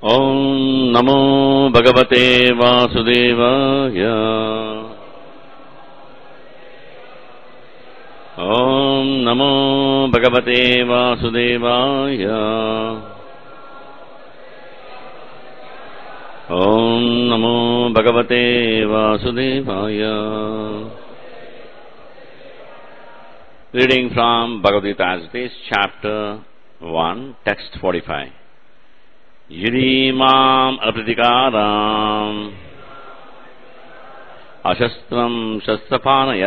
ॐ नमो भगवते वासुदेवाय ॐ नमो भगवते वासुदेवाय ॐ नमो भगवते वासुदेवाय Reading from Bhagavad Gita as it is, chapter 1, text 45. యురీమాం అప్రతికారాం అశస్త్రం శస్త్రపానయ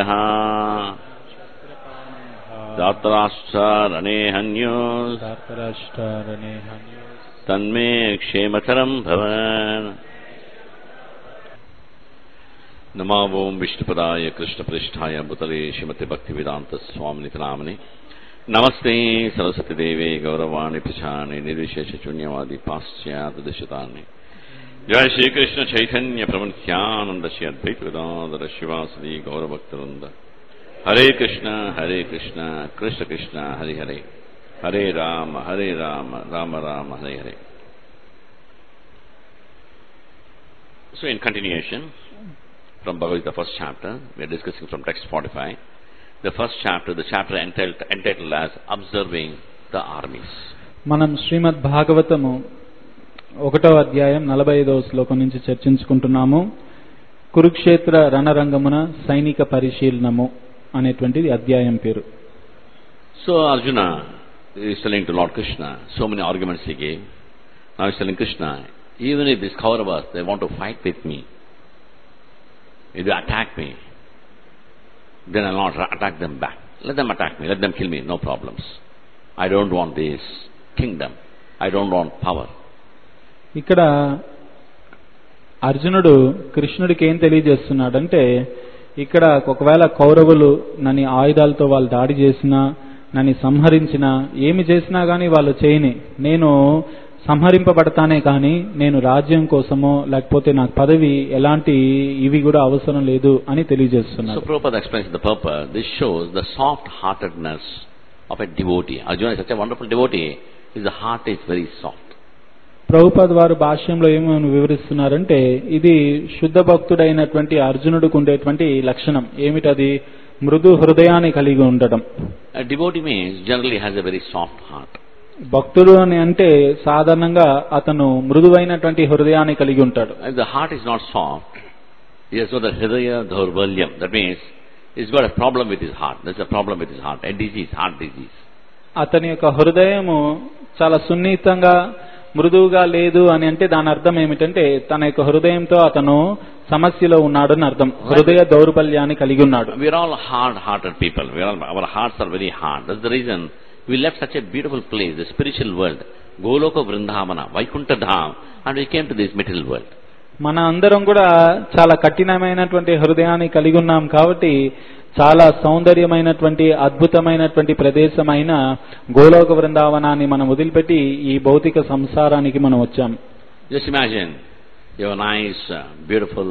దాత్రాశ్చారణే హన్యో ధార్తరాష్ట్రారణే తన్మే క్షేమకరం Bhavan నమా ఓం విష్ణుపదాయ కృష్ణప్రష్ఠాయ భూతలే శ్రీమతి భక్తి వేదాంత స్వామిని నామని నమస్తే సరస్వతి దేవే గౌరవాణి ప్రచాని నిర్విశేష శూన్యవాది పాశ్చాత్య దిశతాన్ని జయ శ్రీకృష్ణ చైతన్య ప్రమఖ్యానంద శ్రీ అద్వైత వేదాంతర శివాసది గౌరభక్తవృంద Hare Krishna Hare Krishna Krishna Krishna Hari Hare Hare Rama Hare Rama Rama Rama Hare Hare So in continuation from Bhagavad Gita first chapter, we are discussing from text 45. The first chapter, the chapter entitled, entitled as Observing the Armies. మనం శ్రీమద్ భాగవతము ఒకటో అధ్యాయం నలభై ఐదవ శ్లోకం నుంచి చర్చించుకుంటున్నాము కురుక్షేత్ర రణరంగమున సైనిక పరిశీలనము అనేటువంటిది అధ్యాయం పేరు So Arjuna is telling to Lord Krishna, so many arguments he gave. Now he's telling Krishna, even if these Kauravas, they want to fight with me, if they attack me, then I'll not ra- attack them back. Let them attack me, let them kill me, no problems. I don't want this kingdom. I don't want power. ఇక్కడ అర్జునుడు కృష్ణుడికి ఏం తెలియజేస్తున్నాడంటే ఇక్కడ ఒకవేళ కౌరవులు నన్ను ఆయుధాలతో వాళ్ళు దాడి చేసినా నన్ను సంహరించినా ఏమి చేసినా గానీ వాళ్ళు చేయని నేను సంహరింపబడతానే కానీ నేను రాజ్యం కోసమో లేకపోతే నాకు పదవి ఎలాంటి ఇవి కూడా అవసరం లేదు అని So తెలియజేస్తున్నాడు Prabhupada explains the purpose. This shows the soft-heartedness of a devotee. Arjuna is such a wonderful devotee. His heart is very soft. Prabhupad వారు భాష్యంలో ఏమని వివరిస్తున్నారంటే ఇది శుద్ధ భక్తుడైనటువంటి అర్జునుడికి ఉండేటువంటి లక్షణం ఏమిటది మృదు హృదయాన్ని కలిగి ఉండటం A devotee means generally has a very soft heart. భక్తుడు అని అంటే సాధారణంగా అతను మృదువైనటువంటి హృదయాన్ని కలిగి ఉంటాడు If the heart is not soft, he has got the hridaya dhaurvalyam. That means he's got a problem with his heart. There's a problem with his heart, a disease, heart disease. అతని యొక్క హృదయము చాలా సున్నితంగా మృదువుగా లేదు అని అంటే దాని అర్థం ఏమిటంటే తన యొక్క హృదయంతో అతను సమస్యలో ఉన్నాడు అని అర్థం హృదయ దౌర్బల్యాన్ని కలిగి ఉన్నాడు We're all hard-hearted people. We are all, our hearts are very hard. That's the reason we left such a beautiful place, the spiritual world, Goloka Vrindavana, Vaikuntha Dham, and we came to this material world. మన అందరం కూడా చాలా కఠినమైనటువంటి హృదయాన్ని కలిగి ఉన్నాం కాబట్టి చాలా సౌందర్యమైనటువంటి అద్భుతమైనటువంటి ప్రదేశమైన గోలోక బృందావనాన్ని మనం వదిలిపెట్టి ఈ భౌతిక సంసారానికి మనం వచ్చాం Just imagine you have a nice, uh, beautiful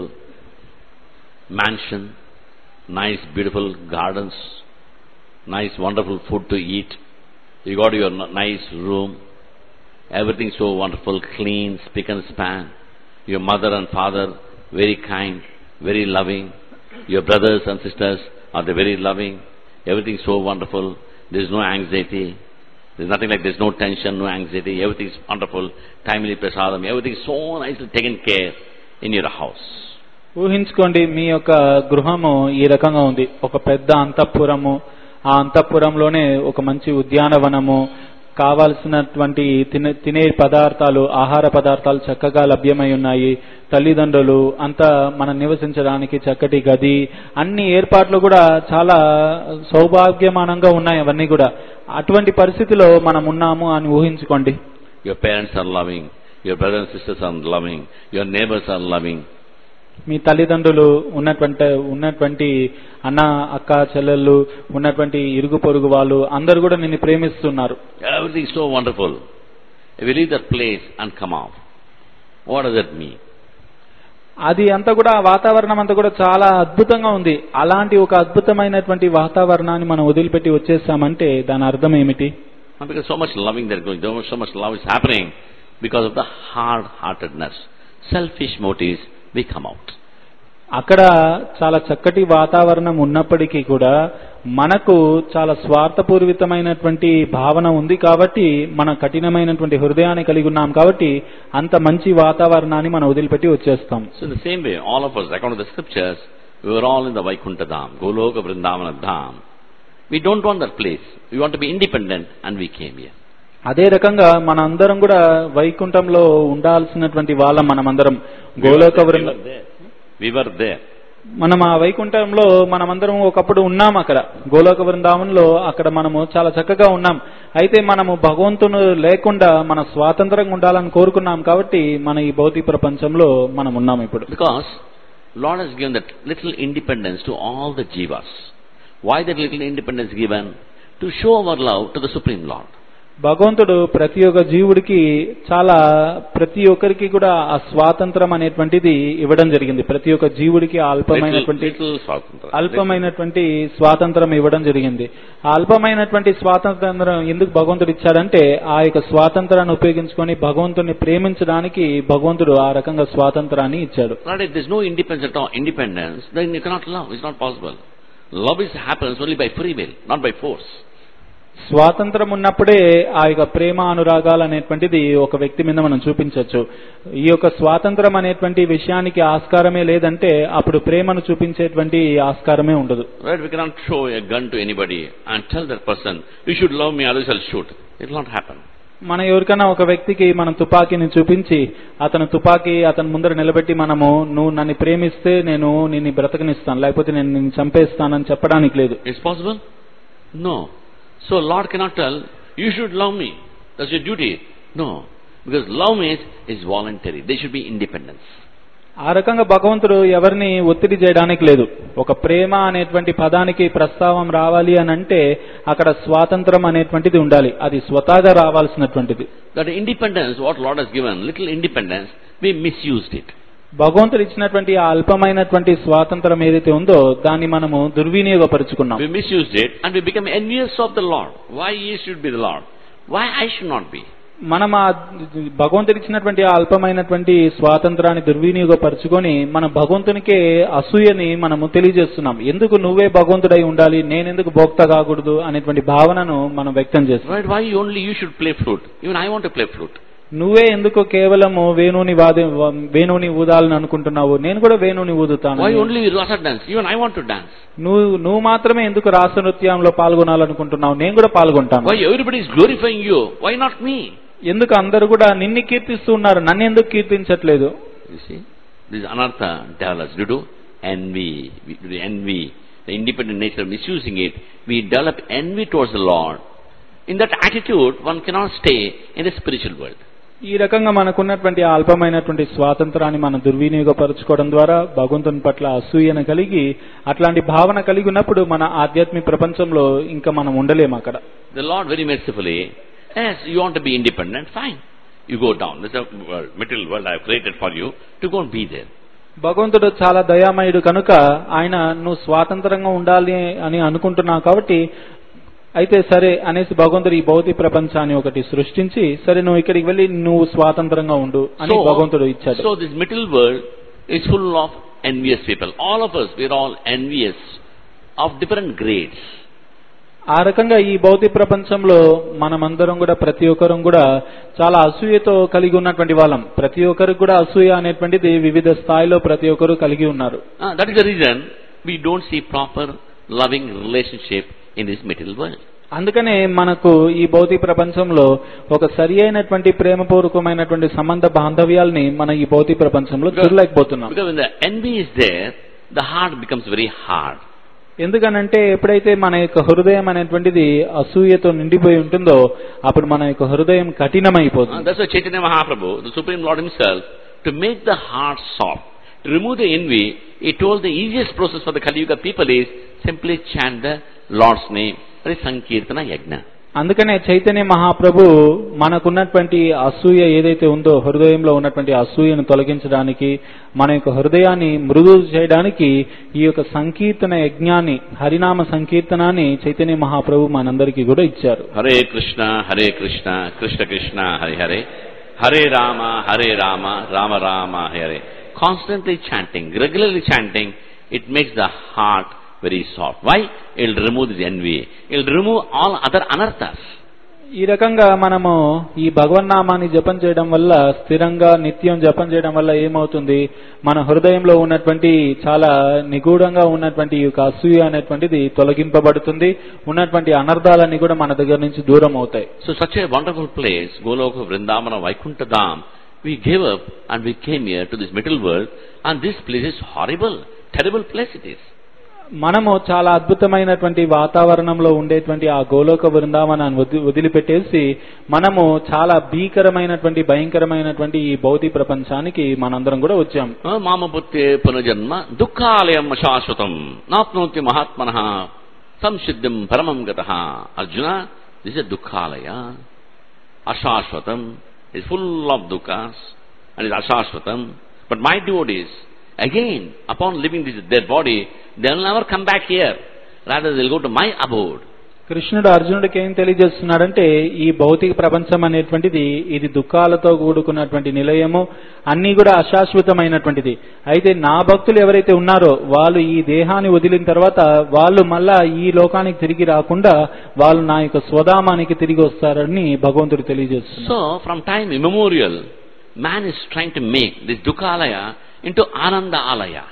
mansion, nice, beautiful gardens, nice, wonderful food to eat. You got your n- nice room, everything so wonderful, clean, spick and span. Your mother and father very kind, very loving. Your brothers and sisters are they very loving. Everything so wonderful. There is no anxiety. There's nothing like there's no tension, no anxiety. Everything is wonderful. Timely prasadam. Everything is so nicely taken care in your house. ఊహించుకోండి మీ యొక్క గృహము ఈ రకంగా ఉంది ఒక పెద్ద అంతఃపురము ఆ అంతఃపురంలోనే ఒక మంచి ఉద్యానవనము కావాల్సినటువంటి తినే తినే పదార్థాలు ఆహార పదార్థాలు చక్కగా లభ్యమై ఉన్నాయి తల్లిదండ్రులు అంతా మనం నివసించడానికి చక్కటి గది అన్ని ఏర్పాట్లు కూడా చాలా సౌభాగ్యమానంగా ఉన్నాయి అవన్నీ కూడా అటువంటి పరిస్థితిలో మనం ఉన్నాము అని ఊహించుకోండి Your parents are loving. Your brothers and sisters are loving. Your neighbors are loving. మీ తల్లిదండ్రులు ఉన్నటువంటి ఉన్నటువంటి అన్న అక్క చెల్లెళ్ళు ఉన్నటువంటి ఇరుగు పొరుగు వాళ్ళు అందరు కూడా నిన్ను ప్రేమిస్తున్నారు Everything is so wonderful. If you leave that place and come out, what does that mean? అది అంతా కూడా ఆ వాతావరణం అంతా కూడా చాలా అద్భుతంగా ఉంది అలాంటి ఒక అద్భుతమైనటువంటి వాతావరణాన్ని మనం వదిలిపెట్టి వచ్చేసామంటే దాని అర్థం ఏమిటి Not because so much loving that going, so much love is happening. because of the hard-heartedness, selfish motives, we come out. అక్కడ చాలా చక్కటి వాతావరణం ఉన్నప్పటికీ కూడా మనకు చాలా స్వార్థపూరితమైనటువంటి భావన ఉంది కాబట్టి మన కఠినమైనటువంటి హృదయాన్ని కలిగి ఉన్నాం కాబట్టి అంత మంచి వాతావరణాన్ని మనం వదిలిపెట్టి వచ్చేస్తాం So in the same way, all of us, according to the scriptures, we were all in the Vaikuntha Dham, Goloka Vrindavana Dham. We don't want that place. We want to be independent and we came here. అదే రకంగా మన అందరం కూడా వైకుంఠంలో ఉండాల్సినటువంటి వాళ్ళం మనమందరం We were గోలోక there. We Vrinda were there. We were there. మనం ఆ వైకుంఠంలో మనమందరం ఒకప్పుడు ఉన్నాం అక్కడ గోలోక బృందావనంలో అక్కడ మనము చాలా చక్కగా ఉన్నాం అయితే మనము భగవంతును లేకుండా మన స్వాతంత్రంగా ఉండాలని కోరుకున్నాం కాబట్టి మన ఈ భౌతిక ప్రపంచంలో మనం ఉన్నాం ఇప్పుడు Because Lord has given that little independence to all the jivas. Why that little independence given? To show our love to the Supreme Lord. భగవంతుడు ప్రతి ఒక్క జీవుడికి చాలా ప్రతి ఒక్కరికి కూడా ఆ స్వాతంత్రం అనేటువంటిది ఇవ్వడం జరిగింది ప్రతి ఒక్క జీవుడికి ఆ Little, అల్పమైనటువంటి little swatantra. అల్పమైనటువంటి స్వాతంత్రం ఇవ్వడం జరిగింది ఆ అల్పమైనటువంటి స్వాతంత్రం ఎందుకు భగవంతుడు ఇచ్చాడంటే ఆ యొక్క స్వాతంత్రాన్ని ఉపయోగించుకొని భగవంతుని ప్రేమించడానికి భగవంతుడు ఆ రకంగా స్వాతంత్రాన్ని ఇచ్చాడు Right, if there's no independence at all, independence, then you cannot love. It's not possible. Love is happens only by free will, not by force. స్వాతంత్రం ఉన్నప్పుడే ఆ యొక్క ప్రేమ అనురాగాలు అనేటువంటిది ఒక వ్యక్తి మీద మనం చూపించవచ్చు ఈ యొక్క స్వాతంత్రం అనేటువంటి విషయానికి ఆస్కారమే లేదంటే అప్పుడు ప్రేమను చూపించేటువంటి ఆస్కారమే ఉండదు Right, we cannot show a gun to anybody and tell that person, you should love me, otherwise I'll shoot. It will not happen. మన ఎవరికైనా ఒక వ్యక్తికి మనం తుపాకీని చూపించి అతను తుపాకీ అతని ముందర నిలబెట్టి మనము నువ్వు నన్ను ప్రేమిస్తే నేను నిన్ను బ్రతకనిస్తాను లేకపోతే నేను నిన్ను చంపేస్తానని చెప్పడానికి లేదు It's possible? No. So Lord cannot tell, you should love me. That's your duty. No. Because love means is voluntary. There should be independence. ఆ రకంగా భగవంతుడు ఎవరిని ఒత్తిడి చేయడానికి లేదు ఒక ప్రేమ అనేటువంటి పదానికి ప్రస్తావం రావాలి అని అంటే అక్కడ స్వాతంత్రం అనేటువంటిది ఉండాలి అది స్వతహాగా రావాల్సినటువంటిది That independence, what Lord has given, little independence, we misused it. భగవంతుడు ఇచ్చినటువంటి ఆ అల్పమైనటువంటి స్వాతంత్రం ఏదైతే ఉందో దాన్ని మనము దుర్వినియోగపరుచుకున్నాం We misused it and we become envious of the Lord. Why He should be the Lord? Why I should not be? మనం ఆ భగవంతుడు ఇచ్చినటువంటి ఆ అల్పమైనటువంటి స్వాతంత్రాన్ని దుర్వినియోగపరుచుకొని మన భగవంతునికే అసూయని మనము తెలియజేస్తున్నాం ఎందుకు నువ్వే భగవంతుడై ఉండాలి నేనెందుకు భోక్త కాకూడదు అనేటువంటి భావనను మనం వ్యక్తం చేస్తున్నాం Right? Why only you should play flute? Even I want to play flute. నువ్వే ఎందుకు కేవలము వేణుని వాది వేణుని ఊదాలని అనుకుంటున్నావు నేను కూడా వేణుని ఊదుతాను Why only Rasa dance? Even I want to dance. నువ్వు నువ్వు మాత్రమే ఎందుకు రాస నృత్యంలో పాల్గొనాలనుకుంటున్నావు నేను కూడా పాల్గొంటాను Why everybody is glorifying you? Why not me? ఎందుకు అందరూ కూడా నిన్ను కీర్తిస్తూ ఉన్నారు నన్ను ఎందుకు కీర్తించట్లేదు You see, this anartha develops due to envy, we- due to envy, the independent nature of misusing it. We develop envy towards the Lord. In that attitude, one cannot stay in the spiritual world. ఈ రకంగా మనకున్నటువంటి ఆ అల్పమైనటువంటి స్వాతంత్రాన్ని మనం దుర్వినియోగపరచుకోవడం ద్వారా భగవంతుని పట్ల అసూయను కలిగి అట్లాంటి భావన కలిగి ఉన్నప్పుడు మన ఆధ్యాత్మిక ప్రపంచంలో ఇంకా మనం ఉండలేము అక్కడ The Lord very mercifully, yes, you want to be independent, fine. You go down. There's a world, material world I have created for you to go and be there. భగవంతుడు చాలా దయామయుడు కనుక ఆయన నువ్వు స్వాతంత్రంగా ఉండాలి అని అనుకుంటున్నావు కాబట్టి అయితే సరే అనేసి భగవంతుడు ఈ భౌతిక ప్రపంచాన్ని ఒకటి సృష్టించి సరే నువ్వు ఇక్కడికి వెళ్ళి నువ్వు స్వాతంత్రంగా ఉండు అని భగవంతుడు ఇచ్చాడు so this material world is full of envious people. All of us, we are all envious of different grades. ఆ రకంగా ఈ భౌతిక ప్రపంచంలో మనమందరం కూడా ప్రతి ఒక్కరం కూడా చాలా అసూయతో కలిగి ఉన్నటువంటి వాళ్ళం ప్రతి ఒక్కరికి కూడా అసూయ అనేటువంటిది వివిధ స్థాయిలో ప్రతి ఒక్కరు కలిగి ఉన్నారు Ah, that is the reason we don't see proper loving relationship in this material world. అందుకనే మనకు ఈ భౌతిక ప్రపంచంలో ఒక సరి అయినటువంటి ప్రేమపూర్వకమైనటువంటి సంబంధ బాంధవ్యాల్ని మన ఈ భౌతిక ప్రపంచంలో చూడలేకపోతున్నాం Because when the envy is there, the heart becomes very hard. ఎందుకనంటే ఎప్పుడైతే మన యొక్క హృదయం అనేటువంటిది అసూయతో నిండిపోయి ఉంటుందో అప్పుడు మన యొక్క హృదయం Ah, కఠినమైపోతుంది that's why Chaitanya Mahaprabhu, the Supreme Lord Himself, to make the heart soft, to remove the envy, He told the easiest process for the Kali Yuga people is simply chant the Lord's name, that is Sankirtana Yajna. అందుకనే చైతన్య మహాప్రభు మనకున్నటువంటి అసూయ ఏదైతే ఉందో హృదయంలో ఉన్నటువంటి అసూయను తొలగించడానికి మన యొక్క హృదయాన్ని మృదువు చేయడానికి ఈ యొక్క సంకీర్తన యజ్ఞాన్ని హరినామ సంకీర్తనాన్ని చైతన్య మహాప్రభు మనందరికీ కూడా ఇచ్చారు Hare Krishna, Hare Krishna, Krishna Krishna, Hare Hare, Hare Rama, Hare Rama, Rama Rama, Hare. Constantly chanting, regularly chanting, it makes the heart very soft. Why? It will remove this envy. It will remove all other anarthas. ఈ రకంగా మనము ఈ భగవన్నామాన్ని జపం చేయడం వల్ల స్థిరంగా నిత్యం జపం చేయడం వల్ల ఏమవుతుంది మన హృదయంలో ఉన్నటువంటి చాలా నిగూఢంగా ఉన్నటువంటి ఈ యొక్క అసూయ అనేటువంటిది తొలగింపబడుతుంది ఉన్నటువంటి అనర్థాలన్నీ కూడా మన దగ్గర నుంచి దూరం అవుతాయి So such a wonderful place, Goloka Vrindavana Vaikuntha Dham, we gave up and we came here to this middle world and this place is horrible, terrible place it is. మనము చాలా అద్భుతమైనటువంటి వాతావరణంలో ఉండేటువంటి ఆ గోలోక బృందావనాన్ని వది- వదిలిపెట్టేసి మనము చాలా భీకరమైనటువంటి భయంకరమైనటువంటి ఈ భౌతిక ప్రపంచానికి మనందరం కూడా వచ్చాం మామపుత్రే పునర్జన్మ దుఃఖాలయం శాశ్వతం నాప్నోతి మహాత్మన సంసిద్ధిం పరమం గత అర్జున దిస్ ఎ దుఃఖాలయ అశాశ్వతం ఇస్ ఫుల్ ఆఫ్ దుఃఖాస్ అండ్ ఇస్ అశాశ్వతం but my devotees again upon living this their body they will never come back here rather they'll go to my abode కృష్ణుడు అర్జునుడికి ఏం తెలియజేస్తున్నాడంటే ఈ భౌతిక ప్రపంచం అనేటువంటిది ఇది దుఃఖాలతో కూడుకున్నటువంటి నిలయము అన్నీ కూడా అశాశ్వతమైనటువంటిది అయితే నా భక్తులు ఎవరైతే ఉన్నారో వాళ్ళు ఈ దేహాన్ని వదిలిన తర్వాత వాళ్ళు మళ్ళా ఈ లోకానికి తిరిగి రాకుండా వాళ్ళు నా యొక్క స్వధామానికి తిరిగి వస్తారని భగవంతుడు తెలియజేస్తున్నారు So, from time immemorial, man is trying to make this Dukhalaya into Ananda Alaya.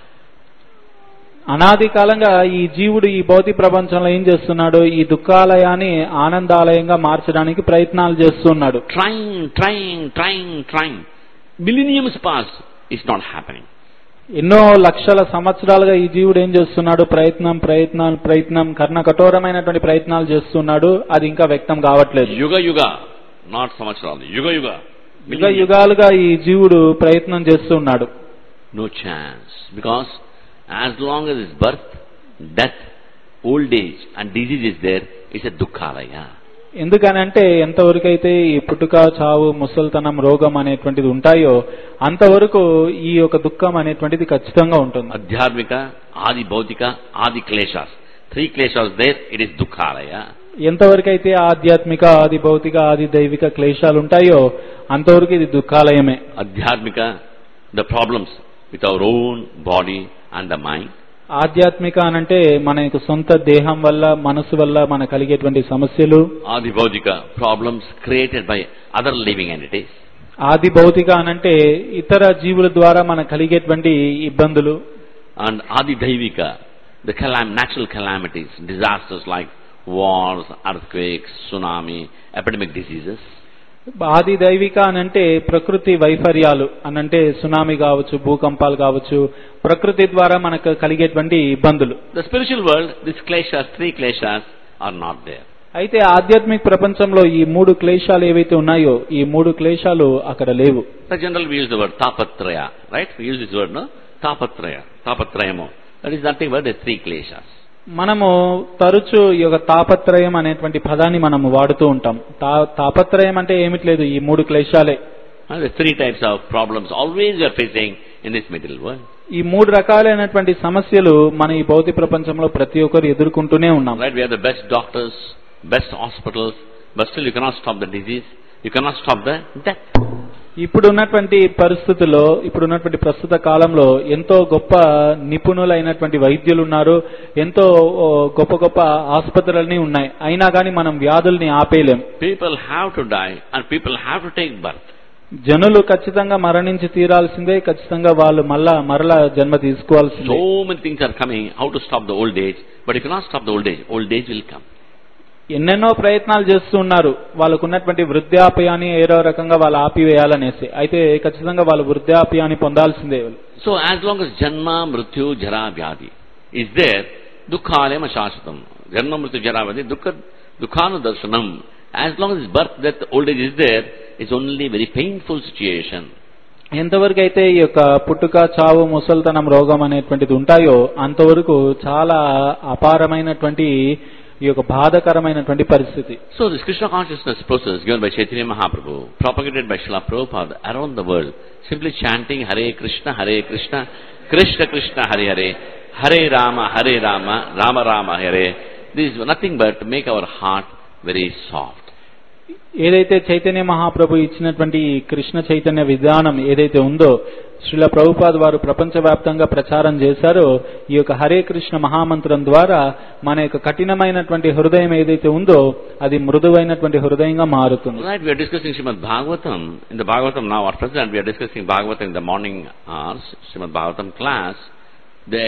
అనాది కాలంగా ఈ జీవుడు ఈ భౌతిక ప్రపంచంలో ఏం చేస్తున్నాడు ఈ దుఃఖాలయాన్ని ఆనందాలయంగా మార్చడానికి ప్రయత్నాలు చేస్తున్నాడు Trying, trying, trying, trying. Millenniums pass, it's not happening. ఎన్నో లక్షల సంవత్సరాలుగా ఈ జీవుడు ఏం చేస్తున్నాడు ప్రయత్నం ప్రయత్నం ప్రయత్నం కర్ణ కఠోరమైనటువంటి ప్రయత్నాలు చేస్తున్నాడు అది ఇంకా వ్యక్తం కావట్లేదు Yuga Yuga, not Samachral, Yuga Yuga. యుగ యుగాలుగా ఈ జీవుడు ప్రయత్నం చేస్తున్నాడు No chance. Because as long as his birth, death, old age and disease is there, it's a Dukhalaya. ఎందుకనంటే ఎంతవరకైతే ఈ పుట్టుక చావు ముసల్తనం రోగం అనేటువంటిది ఉంటాయో అంతవరకు ఈ యొక్క దుఃఖం అనేటువంటిది ఖచ్చితంగా ఉంటుంది Adhyarmika, Adi Bhautika, Adi Kleshas. Three Kleshas there, it is Dukhalaya. ఎంతవరకైతే ఆధ్యాత్మిక ఆది భౌతిక ఆది దైవిక క్లేశాలు ఉంటాయో అంతవరకు ఇది దుఃఖాలయమే Adhyarmika, the problems with our own body and the mind. ఆధ్యాత్మిక అనంటే మన యొక్క సొంత దేహం వల్ల మనసు వల్ల మన కలిగేటువంటి సమస్యలు Adi Bhautika, problems created by other living entities. ఆది భౌతిక అనంటే ఇతర జీవుల ద్వారా మన కలిగేటువంటి ఇబ్బందులు And Adi Daivika, the calam- natural calamities, disasters like wars, earthquakes, tsunami, epidemic diseases. ఆది దైవిక అనంటే ప్రకృతి వైఫర్యాలు అనంటే సునామీ కావచ్చు భూకంపాలు కావచ్చు ప్రకృతి ద్వారా మనకు కలిగేటువంటి ఇబ్బందులు The spiritual world, these kleshas, three kleshas, are not there. అయితే ఆధ్యాత్మిక ప్రపంచంలో ఈ మూడు క్లేశాలు ఏవైతే ఉన్నాయో ఈ మూడు క్లేశాలు అక్కడ లేవు The general we use the word tapatraya, right? We use this word, no? Tapatraya, tapatrayamo. That is nothing but the three kleshas. మనము తరచు ఈ యొక్క తాపత్రయం అనేటువంటి పదాన్ని మనము వాడుతూ ఉంటాం తా తాపత్రయం అంటే ఏమిటి లేదు ఈ మూడు క్లేశాలే And the three types of problems always we are facing in this material world. ఈ మూడు రకాలైనటువంటి సమస్యలు మన ఈ భౌతిక ప్రపంచంలో ప్రతి ఒక్కరు ఎదుర్కొంటూనే ఉన్నాం Right? We have the best doctors, best hospitals, but still you cannot stop the disease. You cannot stop the death. ఇప్పుడు ఉన్నటువంటి పరిస్థితుల్లో ఇప్పుడు ఉన్నటువంటి ప్రస్తుత కాలంలో ఎంతో గొప్ప నిపుణులైనటువంటి వైద్యులు ఉన్నారు ఎంతో ఓ, గొప్ప గొప్ప ఆసుపత్రులన్నీ ఉన్నాయి అయినా కానీ మనం వ్యాధుల్ని ఆపేయలేం People have to die and people have to take birth. జనులు ఖచ్చితంగా మరణించి తీరాల్సిందే ఖచ్చితంగా వాళ్ళు మళ్ళా మరలా జన్మ తీసుకోవాల్సిందే So many things are coming, how to stop the old age, but you cannot stop the old age. Old age will come. ఎన్నెన్నో ప్రయత్నాలు చేస్తూ ఉన్నారు వాళ్ళకు ఉన్నటువంటి వృద్ధాప్యాన్ని ఏదో రకంగా వాళ్ళు ఆపివేయాలనేసి అయితే ఖచ్చితంగా వాళ్ళు వృద్ధాప్యాన్ని పొందాల్సిందే So as long as Janma, Mrityu, Jara, Vyadi is there, Dukhalema Shashvatam. Janma, Mrityu, Jara, Vyadi, Dukha, Dukhanu Darshanam. As long as birth, death, old age is there, it's only very painful situation. ఎంతవరకు అయితే ఈ యొక్క పుట్టుక చావు ముసల్తనం రోగం అనేటువంటిది ఉంటాయో అంతవరకు చాలా అపారమైనటువంటి ఈ యొక్క బాధకరమైనటువంటి పరిస్థితి So this Krishna consciousness process given by Chaitanya Mahaprabhu, propagated by Srila Prabhupada around the world, simply chanting Hare Krishna, Hare Krishna, Krishna Krishna, Hare Hare, Hare Rama, Hare Rama, Rama Rama, Hare. This is nothing but to make our heart very soft. ఏదైతే చైతన్య మహాప్రభు ఇచ్చినటువంటి ఈ కృష్ణ చైతన్య విధానం ఏదైతే ఉందో శ్రీల ప్రభుపాద్ వారు ప్రపంచవ్యాప్తంగా ప్రచారం చేశారో ఈ యొక్క హరే కృష్ణ మహామంత్రం ద్వారా మన యొక్క కఠినమైనటువంటి హృదయం ఏదైతే ఉందో అది మృదువైనటువంటి హృదయంగా మారుతుంది Right, we are discussing Srimad Bhagavatam. In the Bhagavatam now, at present, we are discussing Bhagavatam in the morning hours, Srimad Bhagavatam class. The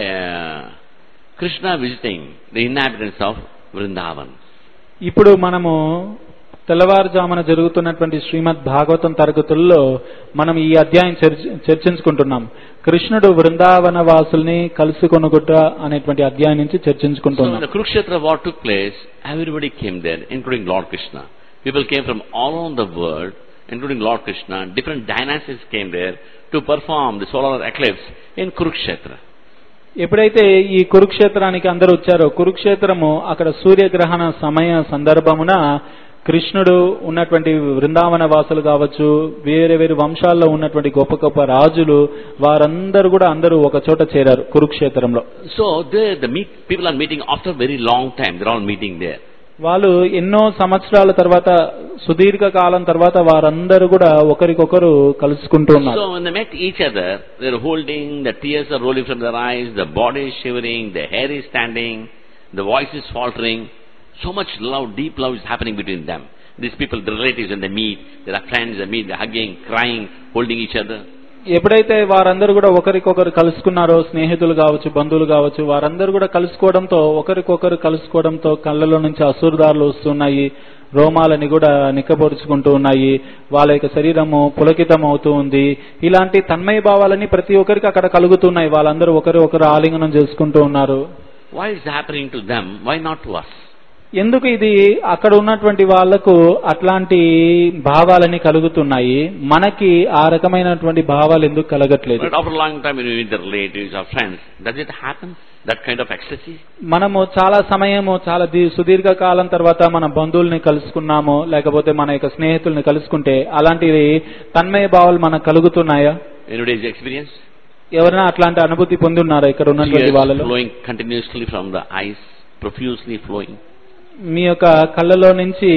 Krishna visiting the inhabitants of Vrindavan. ఇప్పుడు మనము తెల్లవారుజామున జరుగుతున్నటువంటి శ్రీమద్ భాగవతం తరగతుల్లో మనం ఈ అధ్యాయం చర్చ- చర్చించుకుంటున్నాం కృష్ణుడు బృందావన వాసుల్ని కలుసుకొనుగుట అనేటువంటి అధ్యాయం నుంచి So when చర్చించుకుంటున్నాం the Kurukshetra war took place, everybody came there, including Lord Krishna. People came from all around the world, including Lord Krishna. Different dynasties came there to perform the solar eclipse in Kurukshetra. ఎప్పుడైతే ఈ కురుక్షేత్రానికి అందరూ వచ్చారో కురుక్షేత్రము అక్కడ సూర్యగ్రహణ సమయ సందర్భమున కృష్ణుడు ఉన్నటువంటి బృందావన వాసులు కావచ్చు వేరే వేరే వంశాల్లో ఉన్నటువంటి గొప్ప గొప్ప రాజులు వారందరూ కూడా అందరూ ఒక చోట చేరారు కురుక్షేత్రంలో So there, the meet, people are meeting after a very long time. They're all meeting there. వాళ్ళు ఎన్నో సంవత్సరాల తర్వాత సుదీర్ఘ కాలం తర్వాత వారందరూ కూడా ఒకరికొకరు కలుసుకుంటూ ఉన్నారు So when they met each other, they're holding, the tears are rolling from their eyes, the body is shivering, the hair is standing, the voice is faltering. So much love, deep love is happening between them. These people, the relatives, when they meet, they are friends, they meet, they're hugging, crying, holding each other. ఎప్పుడైతే వారందరూ కూడా ఒకరికొకరు కలుసుకున్నారో స్నేహితులు కావచ్చు బంధువులు కావచ్చు వారందరూ కూడా కలుసుకోవడంతో ఒకరికొకరు కలుసుకోవడంతో కళ్ళలో నుంచి అసూరుదారులు వస్తున్నాయి రోమాలని కూడా నిక్కబొరుచుకుంటూ ఉన్నాయి వాళ్ళ యొక్క శరీరము పులకితం అవుతూ ఉంది ఇలాంటి తన్మయ భావాలని ప్రతి ఒక్కరికి అక్కడ కలుగుతున్నాయి వాళ్ళందరూ ఒకరు ఒకరు ఆలింగనం చేసుకుంటూ ఉన్నారు Why is it happening to them? Why not to us? ఎందుకు ఇది అక్కడ ఉన్నటువంటి వాళ్లకు అట్లాంటి భావాలని కలుగుతున్నాయి మనకి ఆ రకమైనటువంటి భావాలు ఎందుకు కలగట్లేదు But after a long time, when you meet the relatives or friends, does it happen? That kind of ecstasy? మనము చాలా సమయము చాలా ది- సుదీర్ఘ కాలం తర్వాత మన బంధువుల్ని కలుసుకున్నాము లేకపోతే మన యొక్క స్నేహితుల్ని కలుసుకుంటే అలాంటివి తన్మయ భావాలు మనకు కలుగుతున్నాయా Anybody's experience? ఎవరైనా అట్లాంటి అనుభూతి పొంది ఉన్నారా ఇక్కడ ఉన్నటువంటి Tears వాళ్ళలో flowing continuously from the eyes, profusely flowing. మీ యొక్క కళ్ళలో నుంచి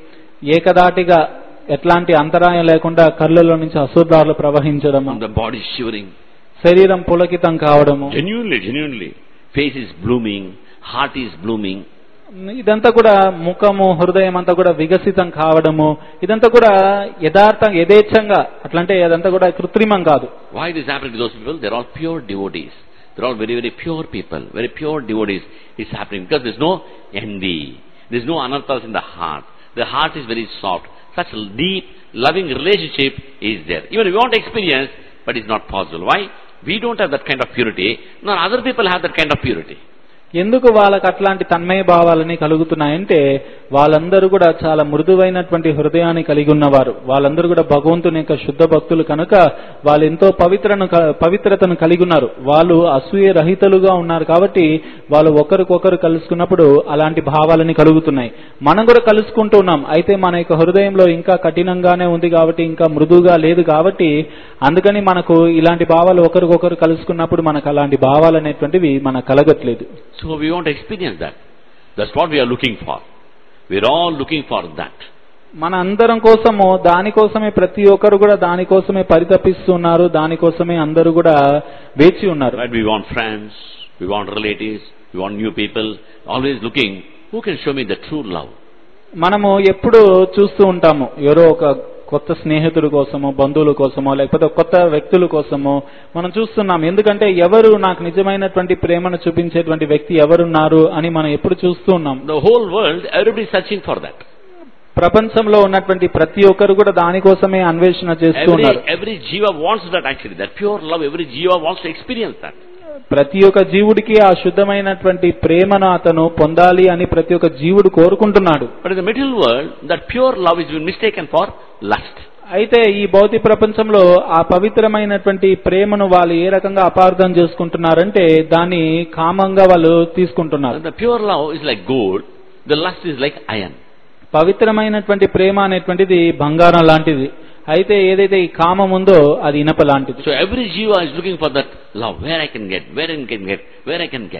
ఏకదాటిగా ఎట్లాంటి అంతరాయం లేకుండా కళ్ళలో నుంచి అశుద్ధాలు ప్రవహించడము From the body shivering. శరీరం పులకితం కావడము Genuinely, genuinely. Face is blooming, heart is blooming. ఇదంతా కూడా ముఖము హృదయం అంతా కూడా వికసితం కావడము ఇదంతా కూడా యథార్థం యథేచ్ఛంగా అట్లంటే అదంతా కూడా కృత్రిమం కాదు Why it is happening to those people? They're all pure devotees. They're all very, very pure people, very pure devotees. It's happening because there's no envy. There's no anarthas in the heart. The heart is very soft. Such deep, loving relationship is there. Even we want to experience, but it's not possible. Why? We don't have that kind of purity, nor other people have that kind of purity. ఎందుకు వాళ్ళకి అట్లాంటి తన్మయ భావాలని కలుగుతున్నాయంటే వాళ్ళందరూ కూడా చాలా మృదువైనటువంటి హృదయాన్ని కలిగి ఉన్నవారు వాళ్ళందరూ కూడా భగవంతుని యొక్క శుద్ధ భక్తులు కనుక వాళ్ళు ఎంతో పవిత్రను క- పవిత్రతను కలిగి ఉన్నారు వాళ్ళు అసూయ రహితలుగా ఉన్నారు కాబట్టి వాళ్ళు ఒకరికొకరు కలుసుకున్నప్పుడు అలాంటి భావాలని కలుగుతున్నాయి మనం కూడా కలుసుకుంటూ ఉన్నాం అయితే మన యొక్క హృదయంలో ఇంకా కఠినంగానే ఉంది కాబట్టి ఇంకా మృదువుగా లేదు కాబట్టి అందుకని మనకు ఇలాంటి భావాలు ఒకరికొకరు కలుసుకున్నప్పుడు మనకు అలాంటి భావాలు అనేటువంటివి మనకు కలగట్లేదు So we want to experience that. That's what we are looking for. We're all looking for that. మన అందరం కోసము దానికోసమే ప్రతి ఒక్కరు కూడా దానికోసమే పరితపిస్తున్నారు దానికోసమే అందరూ కూడా వేచి ఉన్నారు Right? We want friends, we want relatives, we want new people, always looking, who can show me the true love? మనము ఎప్పుడు చూస్తూ ఉంటాము ఎవరో ఒక కొత్త స్నేహితుడి కోసమో బంధువుల కోసమో లేకపోతే కొత్త వ్యక్తుల కోసమో మనం చూస్తున్నాం ఎందుకంటే ఎవరు నాకు నిజమైనటువంటి ప్రేమను చూపించేటువంటి వ్యక్తి ఎవరున్నారు అని మనం ఎప్పుడు చూస్తూ ఉన్నాం The whole world, everybody is searching for that. ప్రపంచంలో ఉన్నటువంటి ప్రతి ఒక్కరు కూడా దానికోసమే అన్వేషణ చేస్తూ Every, ఉన్నారు every jiva wants that actually, that pure love, every jiva wants to experience that. ప్రతి ఒక్క జీవుడికి ఆ శుద్ధమైనటువంటి ప్రేమను అతను పొందాలి అని ప్రతి ఒక్క జీవుడు కోరుకుంటున్నాడు But in the material world, that pure love is been mistaken for lust. అయితే ఈ భౌతిక ప్రపంచంలో ఆ పవిత్రమైనటువంటి ప్రేమను వాళ్ళు ఏ రకంగా అపార్థం చేసుకుంటున్నారంటే దాన్ని కామంగా వాళ్ళు తీసుకుంటున్నారు The pure love is like gold, the lust is like iron. పవిత్రమైనటువంటి ప్రేమ అనేటువంటిది బంగారం లాంటిది అయితే ఏదైతే ఈ కామం ఉందో అది ఇనప లాంటిది So every jiva is looking for that love, where I can get, where I can get, where I can get.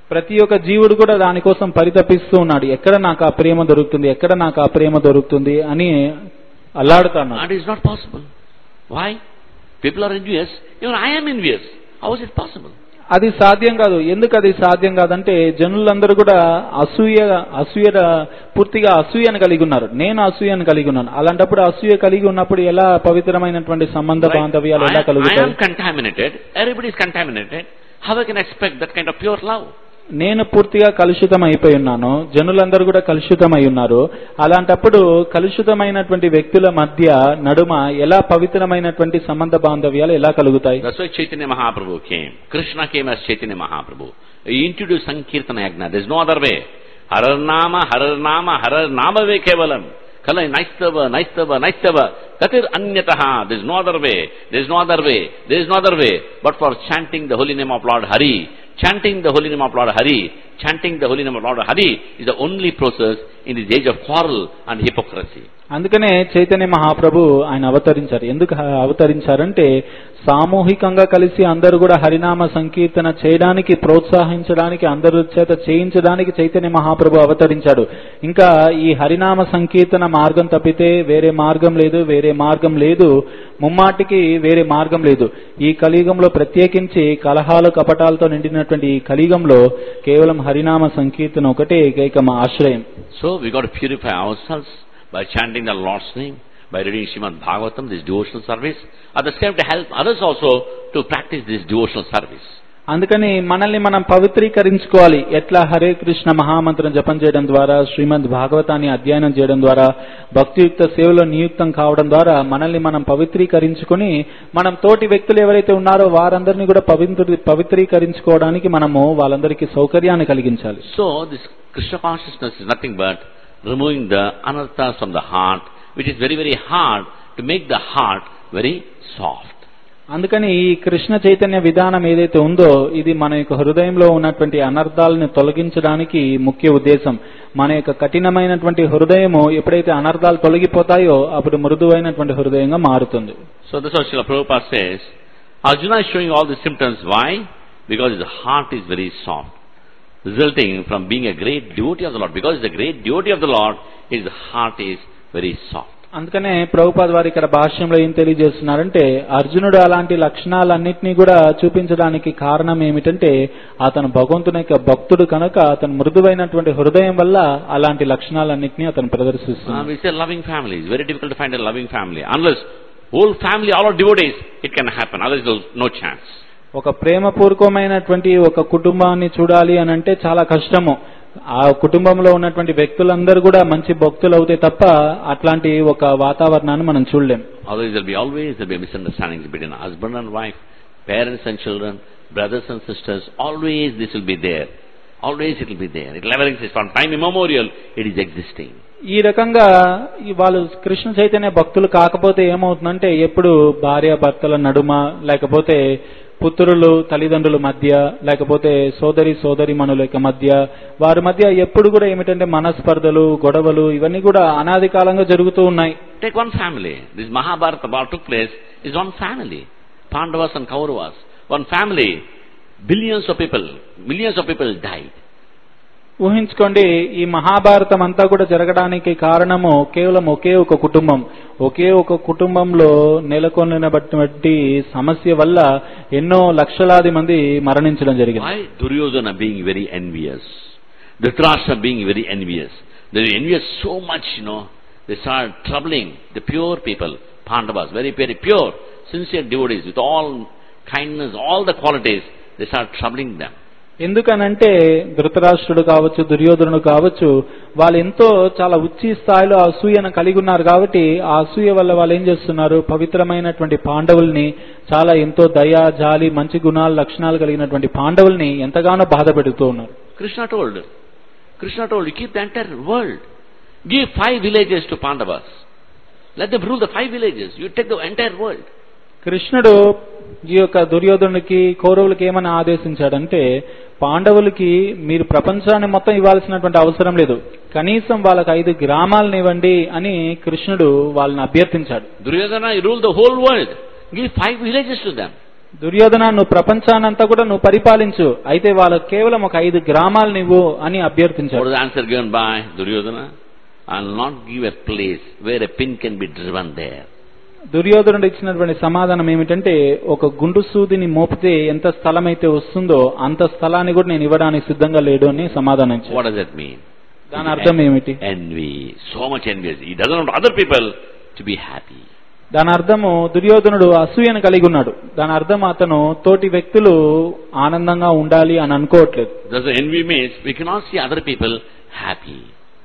ప్రతి ఒక్క జీవుడు కూడా దానికోసం పరితపిస్తూ ఉన్నాడు ఎక్కడ నాకు ఆ ప్రేమ దొరుకుతుంది ఎక్కడ నాకు ఆ ప్రేమ దొరుకుతుంది అని అల్లాడుతున్నాడు And it's not possible. Why? People are envious. Even I am envious. How is it possible? అది సాధ్యం కాదు ఎందుకు అది సాధ్యం కాదంటే జనులందరూ కూడా అసూయ అసూయ పూర్తిగా అసూయను కలిగి ఉన్నారు నేను అసూయను కలిగి ఉన్నాను అలాంటప్పుడు అసూయ కలిగి ఉన్నప్పుడు ఎలా పవిత్రమైనటువంటి సంబంధ Right? బాంధవ్యాలు I, ఎలా I am కలుగుతాయి contaminated. Everybody is contaminated. How I can expect that kind of pure love? నేను పూర్తిగా కలుషితం అయిపోయి ఉన్నాను జనులందరూ కూడా కలుషితమై ఉన్నారు అలాంటప్పుడు కలుషితమైనటువంటి వ్యక్తుల మధ్య నడుమ ఎలా పవిత్రమైనటువంటి సంబంధ బాంధవ్యాలు ఎలా కలుగుతాయి That's why Chaitanya Mahaprabhu came. Krishna came as Chaitanya Mahaprabhu. He introduced Sankirtana Yagna. There's no other way. Harar Nama, Harar Nama, Harar Nama Ve Kevalam. Kala Naistava, Naistava, Naistava. Tatir Anyataha. There's no other way. There's no other way. There's no other way. But for chanting the holy name of Lord Hari, chanting the holy name of Lord Hari, chanting the holy name of Lord Hari is the only process in this age of quarrel and hypocrisy. అందుకనే చైతన్య మహాప్రభు ఆయన అవతరించారు ఎందుకు హ- అవతరించారంటే సామూహికంగా కలిసి అందరూ కూడా హరినామ సంకీర్తన చేయడానికి ప్రోత్సహించడానికి అందరి చేత చేయించడానికి చైతన్య మహాప్రభు అవతరించాడు ఇంకా ఈ హరినామ సంకీర్తన మార్గం తప్పితే వేరే మార్గం లేదు వేరే మార్గం లేదు ముమ్మాటికి వేరే మార్గం లేదు ఈ కలియుగంలో ప్రత్యేకించి కలహాలు కపటాలతో నిండినటువంటి ఈ కలియుగంలో కేవలం హరినామ సంకీర్తన ఒకటే ఏకైక మా ఆశ్రయం So we got to purify ourselves by chanting the Lord's name, by reading Srimad Bhagavatam, this devotional service. At the same time, to help others also to practice this devotional service. అందుకని మనల్ని మనం పవిత్రీకరించుకోవాలి ఎట్లా హరే కృష్ణ మహామంత్రం జపం చేయడం ద్వారా శ్రీమద్ భాగవతాన్ని అధ్యయనం చేయడం ద్వారా భక్తియుక్త సేవలో నియుక్తం కావడం ద్వారా మనల్ని మనం పవిత్రీకరించుకొని మనం తోటి వ్యక్తులు ఎవరైతే ఉన్నారో వారందరినీ కూడా పవిత్ర పవిత్రీకరించుకోవడానికి మనము వాళ్ళందరికీ సౌకర్యాన్ని కలిగించాలి So this Krishna consciousness is nothing but removing the anarthas from the heart, which is very, very hard to make the heart very soft. అందుకని ఈ కృష్ణ చైతన్య విధానం ఏదైతే ఉందో ఇది మన యొక్క హృదయంలో ఉన్నటువంటి అనర్థాలను తొలగించడానికి ముఖ్య ఉద్దేశం మన యొక్క కఠినమైనటువంటి హృదయము ఎప్పుడైతే అనర్థాలు తొలగిపోతాయో అప్పుడు మృదువైనటువంటి హృదయంగా మారుతుంది So that's what Srila Prabhupada says. Arjuna is showing all the symptoms. Why? Because his heart is very soft. Resulting from being a great devotee of the Lord. Because he's a great devotee of the Lord, his heart is very soft. అందుకనే ప్రభుపాద్ వారు ఇక్కడ భాష్యంలో ఏం తెలియజేస్తున్నారంటే అర్జునుడు అలాంటి లక్షణాలన్నింటినీ కూడా చూపించడానికి కారణం ఏమిటంటే అతను భగవంతుని యొక్క భక్తుడు కనుక అతను మృదువైనటువంటి హృదయం వల్ల అలాంటి లక్షణాలన్నింటినీ అతను Uh, ప్రదర్శిస్తున్నాడు we say loving family. It's very difficult to find a loving family. Unless whole family, all are devotees, it can happen. Otherwise there's no chance. ఒక ప్రేమపూర్వకమైనటువంటి ఒక కుటుంబాన్ని చూడాలి అని అంటే చాలా కష్టము ఆ కుటుంబంలో ఉన్నటువంటి వ్యక్తులందరూ కూడా మంచి భక్తులు అవుతే తప్ప అట్లాంటి ఒక వాతావరణాన్ని మనం చూడలేం Otherwise there'll be always there'll be misunderstandings between husband and wife, parents and children, brothers and sisters. Always this will be there. Always it will be there. It will never exist. From time immemorial, it is existing. ఈ రకంగా ఈ వాళ్ళు కృష్ణ చైతన్య భక్తులు కాకపోతే ఏమవుతుందంటే ఎప్పుడు భార్య భర్తల నడుమ లేకపోతే పుత్రులు తల్లిదండ్రుల మధ్య లేకపోతే సోదరి సోదరి మనుల యొక్క మధ్య వారి మధ్య ఎప్పుడు కూడా ఏమిటంటే మనస్పర్ధలు గొడవలు ఇవన్నీ కూడా అనాది కాలంగా జరుగుతూ ఉన్నాయి Take one family. This Mahabharata war took place is one family. Pandavas and Kauravas. One family. Billions of people, millions of people died. ఊహించుకోండి ఈ మహాభారతం అంతా కూడా జరగడానికి కారణము కేవలం ఒకే ఒక కుటుంబం ఒకే ఒక కుటుంబంలో నెలకొన్నటువంటి సమస్య వల్ల ఎన్నో లక్షలాది మంది మరణించడం జరిగింది Why? Duryodhana being very envious. Dhritarashtra being very envious. They were envious so much, you know. They started troubling the pure people, Pandavas, very, very pure, sincere devotees with all kindness, all the qualities. They started troubling them. ఎందుకనంటే ధృతరాష్ట్రుడు కావచ్చు దుర్యోధనుడు కావచ్చు వాళ్ళు ఎంతో చాలా ఉచ్చి స్థాయిలో అసూయను కలిగి ఉన్నారు కాబట్టి ఆ అసూయ వల్ల వాళ్ళు ఏం చేస్తున్నారు పవిత్రమైనటువంటి పాండవుల్ని చాలా ఎంతో దయ జాలి మంచి గుణాలు లక్షణాలు కలిగినటువంటి పాండవుల్ని ఎంతగానో బాధ పెడుతూ ఉన్నారు Krishna told, Krishna told, you keep the entire world. Give five villages to Pandavas. Let them rule the five villages. You take the entire world. కృష్ణుడు ఈ యొక్క దుర్యోధనుడికి కౌరవులకి ఏమని ఆదేశించాడంటే పాండవులకి మీరు ప్రపంచాన్ని మొత్తం ఇవ్వాల్సినటువంటి అవసరం లేదు కనీసం వాళ్ళకి ఐదు గ్రామాలను ఇవ్వండి అని కృష్ణుడు వాళ్ళని అభ్యర్థించాడు Duryodhana, you rule the whole world. Give five villages to them. Duryodhana నువ్వు ప్రపంచానంతా కూడా నువ్వు పరిపాలించు అయితే వాళ్ళకు కేవలం ఒక ఐదు గ్రామాలు నువ్వు అని What అభ్యర్థించాడు was the answer given by Duryodhana? I'll not give a place where a pin can be driven there. దుర్యోధనుడు ఇచ్చినటువంటి సమాధానం ఏమిటంటే ఒక గుండు సూదిని మోపితే ఎంత స్థలం అయితే వస్తుందో అంత స్థలాన్ని కూడా నేను ఇవ్వడానికి సిద్ధంగా లేడు అని సమాధానం ఇచ్చాడు What does that mean? దాని అర్థం ఏమిటి Envy. So much envy. He doesn't want other people to be happy. దాని అర్థము దుర్యోధనుడు అసూయను కలిగి ఉన్నాడు దాని అర్థం అతను తోటి వ్యక్తులు ఆనందంగా ఉండాలి అని అనుకోవట్లేదు That's the envy means we cannot see other people happy.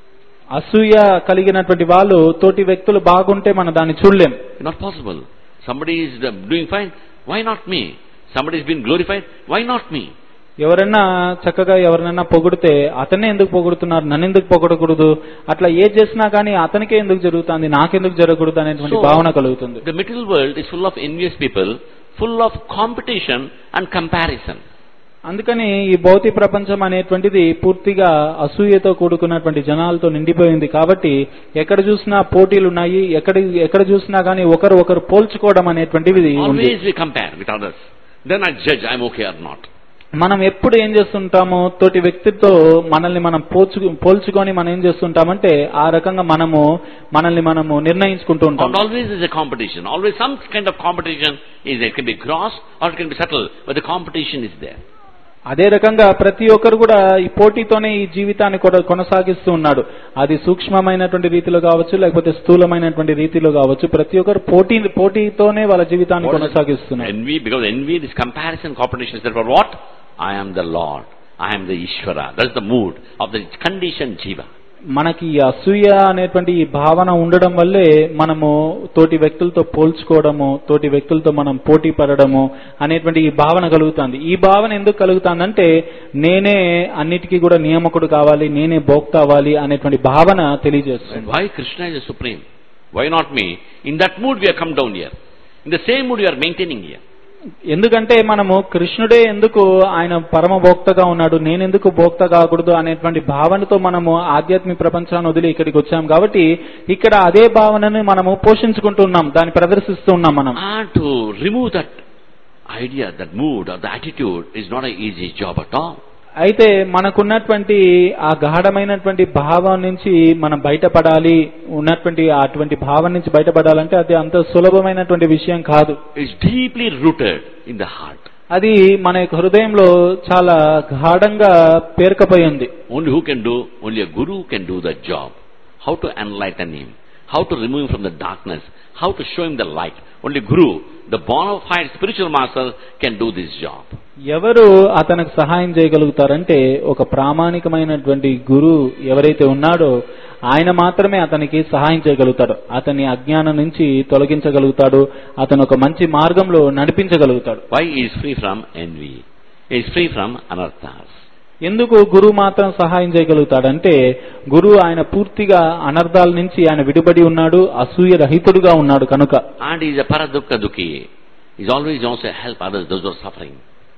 అసూయ కలిగినటువంటి వాళ్ళు తోటి వ్యక్తులు బాగుంటే మనం దాన్ని చూడలేం Not possible. Somebody is uh, doing fine. Why not me? Somebody is being glorified. Why not me? ఎవరైనా చక్కగా ఎవరినైనా పొగిడితే అతనే ఎందుకు పొగుడుతున్నారు నన్ను ఎందుకు పొగడకూడదు అట్లా ఏ చేసినా కానీ అతనికే ఎందుకు జరుగుతుంది నాకెందుకు జరగకూడదు అనేటువంటి So- భావన కలుగుతుంది The material world is full of envious people, full of competition and comparison. అందుకని ఈ భౌతిక ప్రపంచం అనేటువంటిది పూర్తిగా అసూయతో కూడుకున్నటువంటి జనాలతో నిండిపోయింది కాబట్టి ఎక్కడ చూసినా పోటీలు ఉన్నాయి ఎక్కడ ఎక్కడ చూసినా కానీ ఒకరు ఒకరు పోల్చుకోవడం అనేటువంటిది ఉంది Always we compare with others. Then I judge I'm okay or not. మనం ఎప్పుడు ఏం చేస్తుంటామో తోటి వ్యక్తితో మనల్ని మనం పోల్చు పోల్చుకొని మనం ఏం చేస్తుంటామంటే ఆ రకంగా మనము మనల్ని మనము నిర్ణయించుకుంటూ ఉంటాం And always is a competition. Always some kind of competition is there. It can be gross or it can be subtle, but the competition is there. అదే రకంగా ప్రతి ఒక్కరు కూడా ఈ పోటీతోనే ఈ జీవితాన్ని కొన- కొనసాగిస్తూ ఉన్నాడు అది సూక్ష్మమైనటువంటి రీతిలో కావచ్చు లేకపోతే స్థూలమైనటువంటి రీతిలో కావచ్చు ప్రతి ఒక్కరు పోటీ పోటీతోనే వాళ్ళ జీవితాన్ని What is it? కొనసాగిస్తున్నారు Envy, because envy, this comparison, competition is there for what? I am the Lord. I am the Ishvara. That's the mood of the conditioned jiva. మనకి ఈ అసూయ అనేటువంటి ఈ భావన ఉండడం వల్లే మనము తోటి వ్యక్తులతో పోల్చుకోవడము తోటి వ్యక్తులతో మనం పోటీ పడడము అనేటువంటి ఈ భావన కలుగుతుంది ఈ భావన ఎందుకు కలుగుతుందంటే నేనే అన్నిటికీ కూడా నియామకుడు కావాలి నేనే భోక్త అవ్వాలి అనేటువంటి భావన తెలియజేస్తుంది Why Krishna is the supreme? Why not me? In that mood we have come down here. In the same mood we are maintaining here. ఎందుకంటే మనము కృష్ణుడే ఎందుకు ఆయన పరమ భోక్తగా ఉన్నాడు నేనెందుకు భోక్త కాకూడదు అనేటువంటి భావనతో మనము ఆధ్యాత్మిక ప్రపంచాన్ని వదిలి ఇక్కడికి వచ్చాం కాబట్టి ఇక్కడ అదే భావనని మనము పోషించుకుంటున్నాం దాన్ని ప్రదర్శిస్తూ ఉన్నాం మనం And to remove that idea, that mood or the attitude is not an easy job at all. అయితే మనకున్నటువంటి ఆ గాఢమైనటువంటి భావం నుంచి మనం బయటపడాలి ఉన్నటువంటి అటువంటి భావం నుంచి బయటపడాలంటే అది అంత సులభమైనటువంటి విషయం కాదు It's deeply rooted in the heart. అది మన యొక్క హృదయంలో చాలా గాఢంగా పేరుకపోయింది Only who can do, only a guru can do the job. How to enlighten him, how to remove him from the darkness, how to show him the light. Only guru, the bona fide spiritual master can do this job. ఎవరు అతనికి సహాయం చేయగలుగుతారంటే ఒక ప్రామాణికమైనటువంటి గురు ఎవరైతే ఉన్నాడో ఆయన మాత్రమే అతనికి సహాయం చేయగలుగుతాడు అతని అజ్ఞానం నుంచి తొలగించగలుగుతాడు అతను ఒక మంచి మార్గంలో నడిపించగలుగుతాడు Why he is free from envy? He is free from anarthas. ఎందుకు గురువు మాత్రం సహాయం చేయగలుగుతాడంటే గురువు ఆయన పూర్తిగా అనర్థాల నుంచి ఆయన విడిపడి ఉన్నాడు అసూయ రహితుడుగా ఉన్నాడు కనుక And he is a paradukka dukhi. He is always also help others, those who are suffering.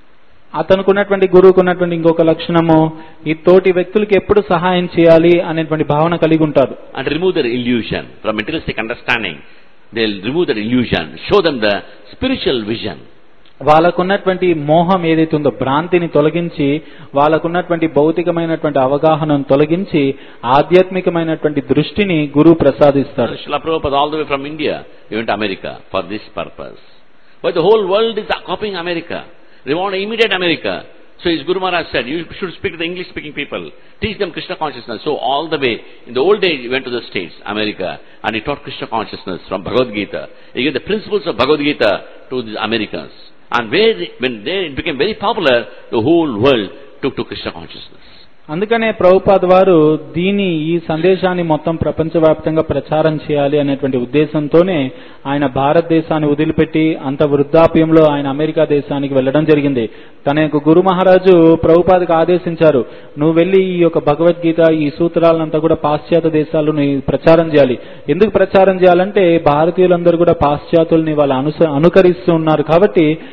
అతనికి ఉన్నటువంటి గురువుకు ఉన్నటువంటి ఇంకొక లక్షణము ఈ తోటి వ్యక్తులకి ఎప్పుడు సహాయం చేయాలి అనేటువంటి భావన కలిగి ఉంటారు And remove their illusion from materialistic understanding. They'll remove their illusion, show them the spiritual vision. వాళ్ళకున్నటువంటి మోహం ఏదైతే ఉందో భ్రాంతిని తొలగించి వాళ్ళకున్నటువంటి భౌతికమైనటువంటి అవగాహనను తొలగించి ఆధ్యాత్మికమైనటువంటి దృష్టిని గురువు ప్రసాదిస్తాడు Srila Prabhupada all the way from India, he went to America for this purpose. But the whole world is copying America. They want to imitate America. So his Guru Maharaj said, you should speak to the English speaking people. Teach them Krishna consciousness. So all the way, in the old days, he went to the States, America, and he taught Krishna consciousness from Bhagavad Gita. He gave the principles of Bhagavad Gita to the Americans. And where, when they it became very popular, the whole world took to Krishna consciousness. అందుకనే ప్రభుపాద్ వారు దీని ఈ సందేశాన్ని మొత్తం ప్రపంచవ్యాప్తంగా ప్రచారం చేయాలి అనేటువంటి ఉద్దేశంతోనే ఆయన భారతదేశాన్ని వదిలిపెట్టి అంత వృద్ధాప్యంలో ఆయన అమెరికా దేశానికి వెళ్ళడం జరిగింది తన యొక్క గురు మహారాజు ప్రభుపాదకు ఆదేశించారు నువ్వు వెళ్ళి ఈ యొక్క భగవద్గీత ఈ సూత్రాలంతా కూడా పాశ్చాత్య దేశాల్లో నీ ప్రచారం చేయాలి ఎందుకు ప్రచారం చేయాలంటే భారతీయులందరూ కూడా పాశ్చాత్యుల్ని వాళ్ళు అనుస అనుకరిస్తూ ఉన్నారు కాబట్టి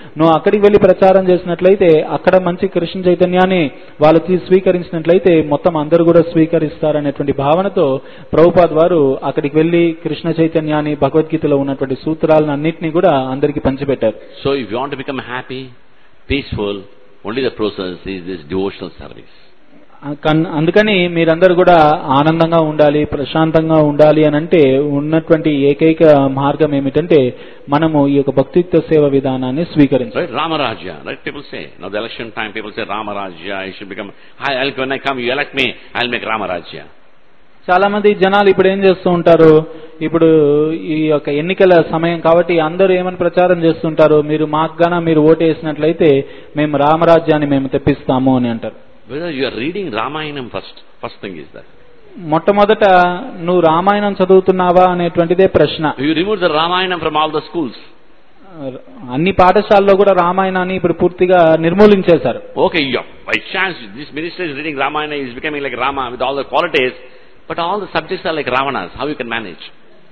నువ్వు అక్కడికి వెళ్లి ప్రచారం చేసినట్లయితే అక్కడ మంచి కృష్ణ చైతన్యాన్ని వాళ్ళు తీ- స్వీకరించినట్లయితే మొత్తం అందరూ కూడా స్వీకరిస్తారనేటువంటి భావనతో ప్రభుపాద్ వారు అక్కడికి వెళ్లి కృష్ణ చైతన్యాన్ని భగవద్గీతలో ఉన్నటువంటి సూత్రాలను అన్నింటినీ కూడా అందరికీ పంచిపెట్టారు So if you want to become happy, peaceful, only the process is this devotional service. కన్- అందుకని మీరందరూ కూడా ఆనందంగా ఉండాలి ప్రశాంతంగా ఉండాలి అని అంటే ఉన్నటువంటి ఏకైక మార్గం ఏమిటంటే మనము ఈ యొక్క భక్తియుక్త సేవ విధానాన్ని స్వీకరించాలి Right? Ramarajya. Right? People say. Now the election time, people say Ramarajya, I should become, I, I'll, when I come, you elect me, I'll make Ramarajya. చాలా మంది జనాలు ఇప్పుడు ఏం చేస్తూ ఉంటారు ఇప్పుడు ఈ యొక్క ఎన్నికల సమయం కాబట్టి అందరూ ఏమని ప్రచారం చేస్తుంటారు మీరు మాకు గాన మీరు ఓటు వేసినట్లయితే మేము రామరాజ్యాన్ని మేము తెప్పిస్తాము అని అంటారు Whether you are reading Ramayanam first, first thing is that. మొట్టమొదట నువ్వు రామాయణం చదువుతున్నావా అనేటువంటిదే ప్రశ్న You remove the Ramayanam from all the schools. అన్ని పాఠశాలలో కూడా రామాయణాన్ని ఇప్పుడు పూర్తిగా నిర్మూలించేశారు Okay, yeah, by chance, this minister is reading Ramayana, he is becoming like Rama with all the qualities, but all the subjects are like Ravanas. How you can manage?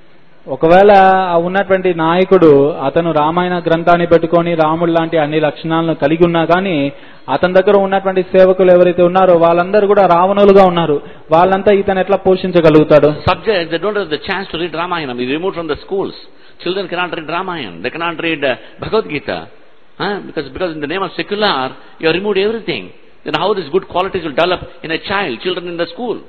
ఒకవేళ ఆ ఉన్నటువంటి నాయకుడు అతను రామాయణ గ్రంథాన్ని పెట్టుకొని రాముడు లాంటి అన్ని లక్షణాలను కలిగి ఉన్నా కానీ అతని దగ్గర ఉన్నటువంటి సేవకులు ఎవరైతే ఉన్నారో వాళ్ళందరూ కూడా రావణులుగా ఉన్నారు వాళ్ళంతా ఇతను ఎట్లా పోషించగలుగుతాడు Subjects, they don't have the chance to read Ramayana. We removed from the schools. Children cannot read Ramayana. They cannot read uh, Bhagavad Gita. Huh? Because, because in the name of secular, you have removed everything. Then how these good qualities will develop in a child, children in the school?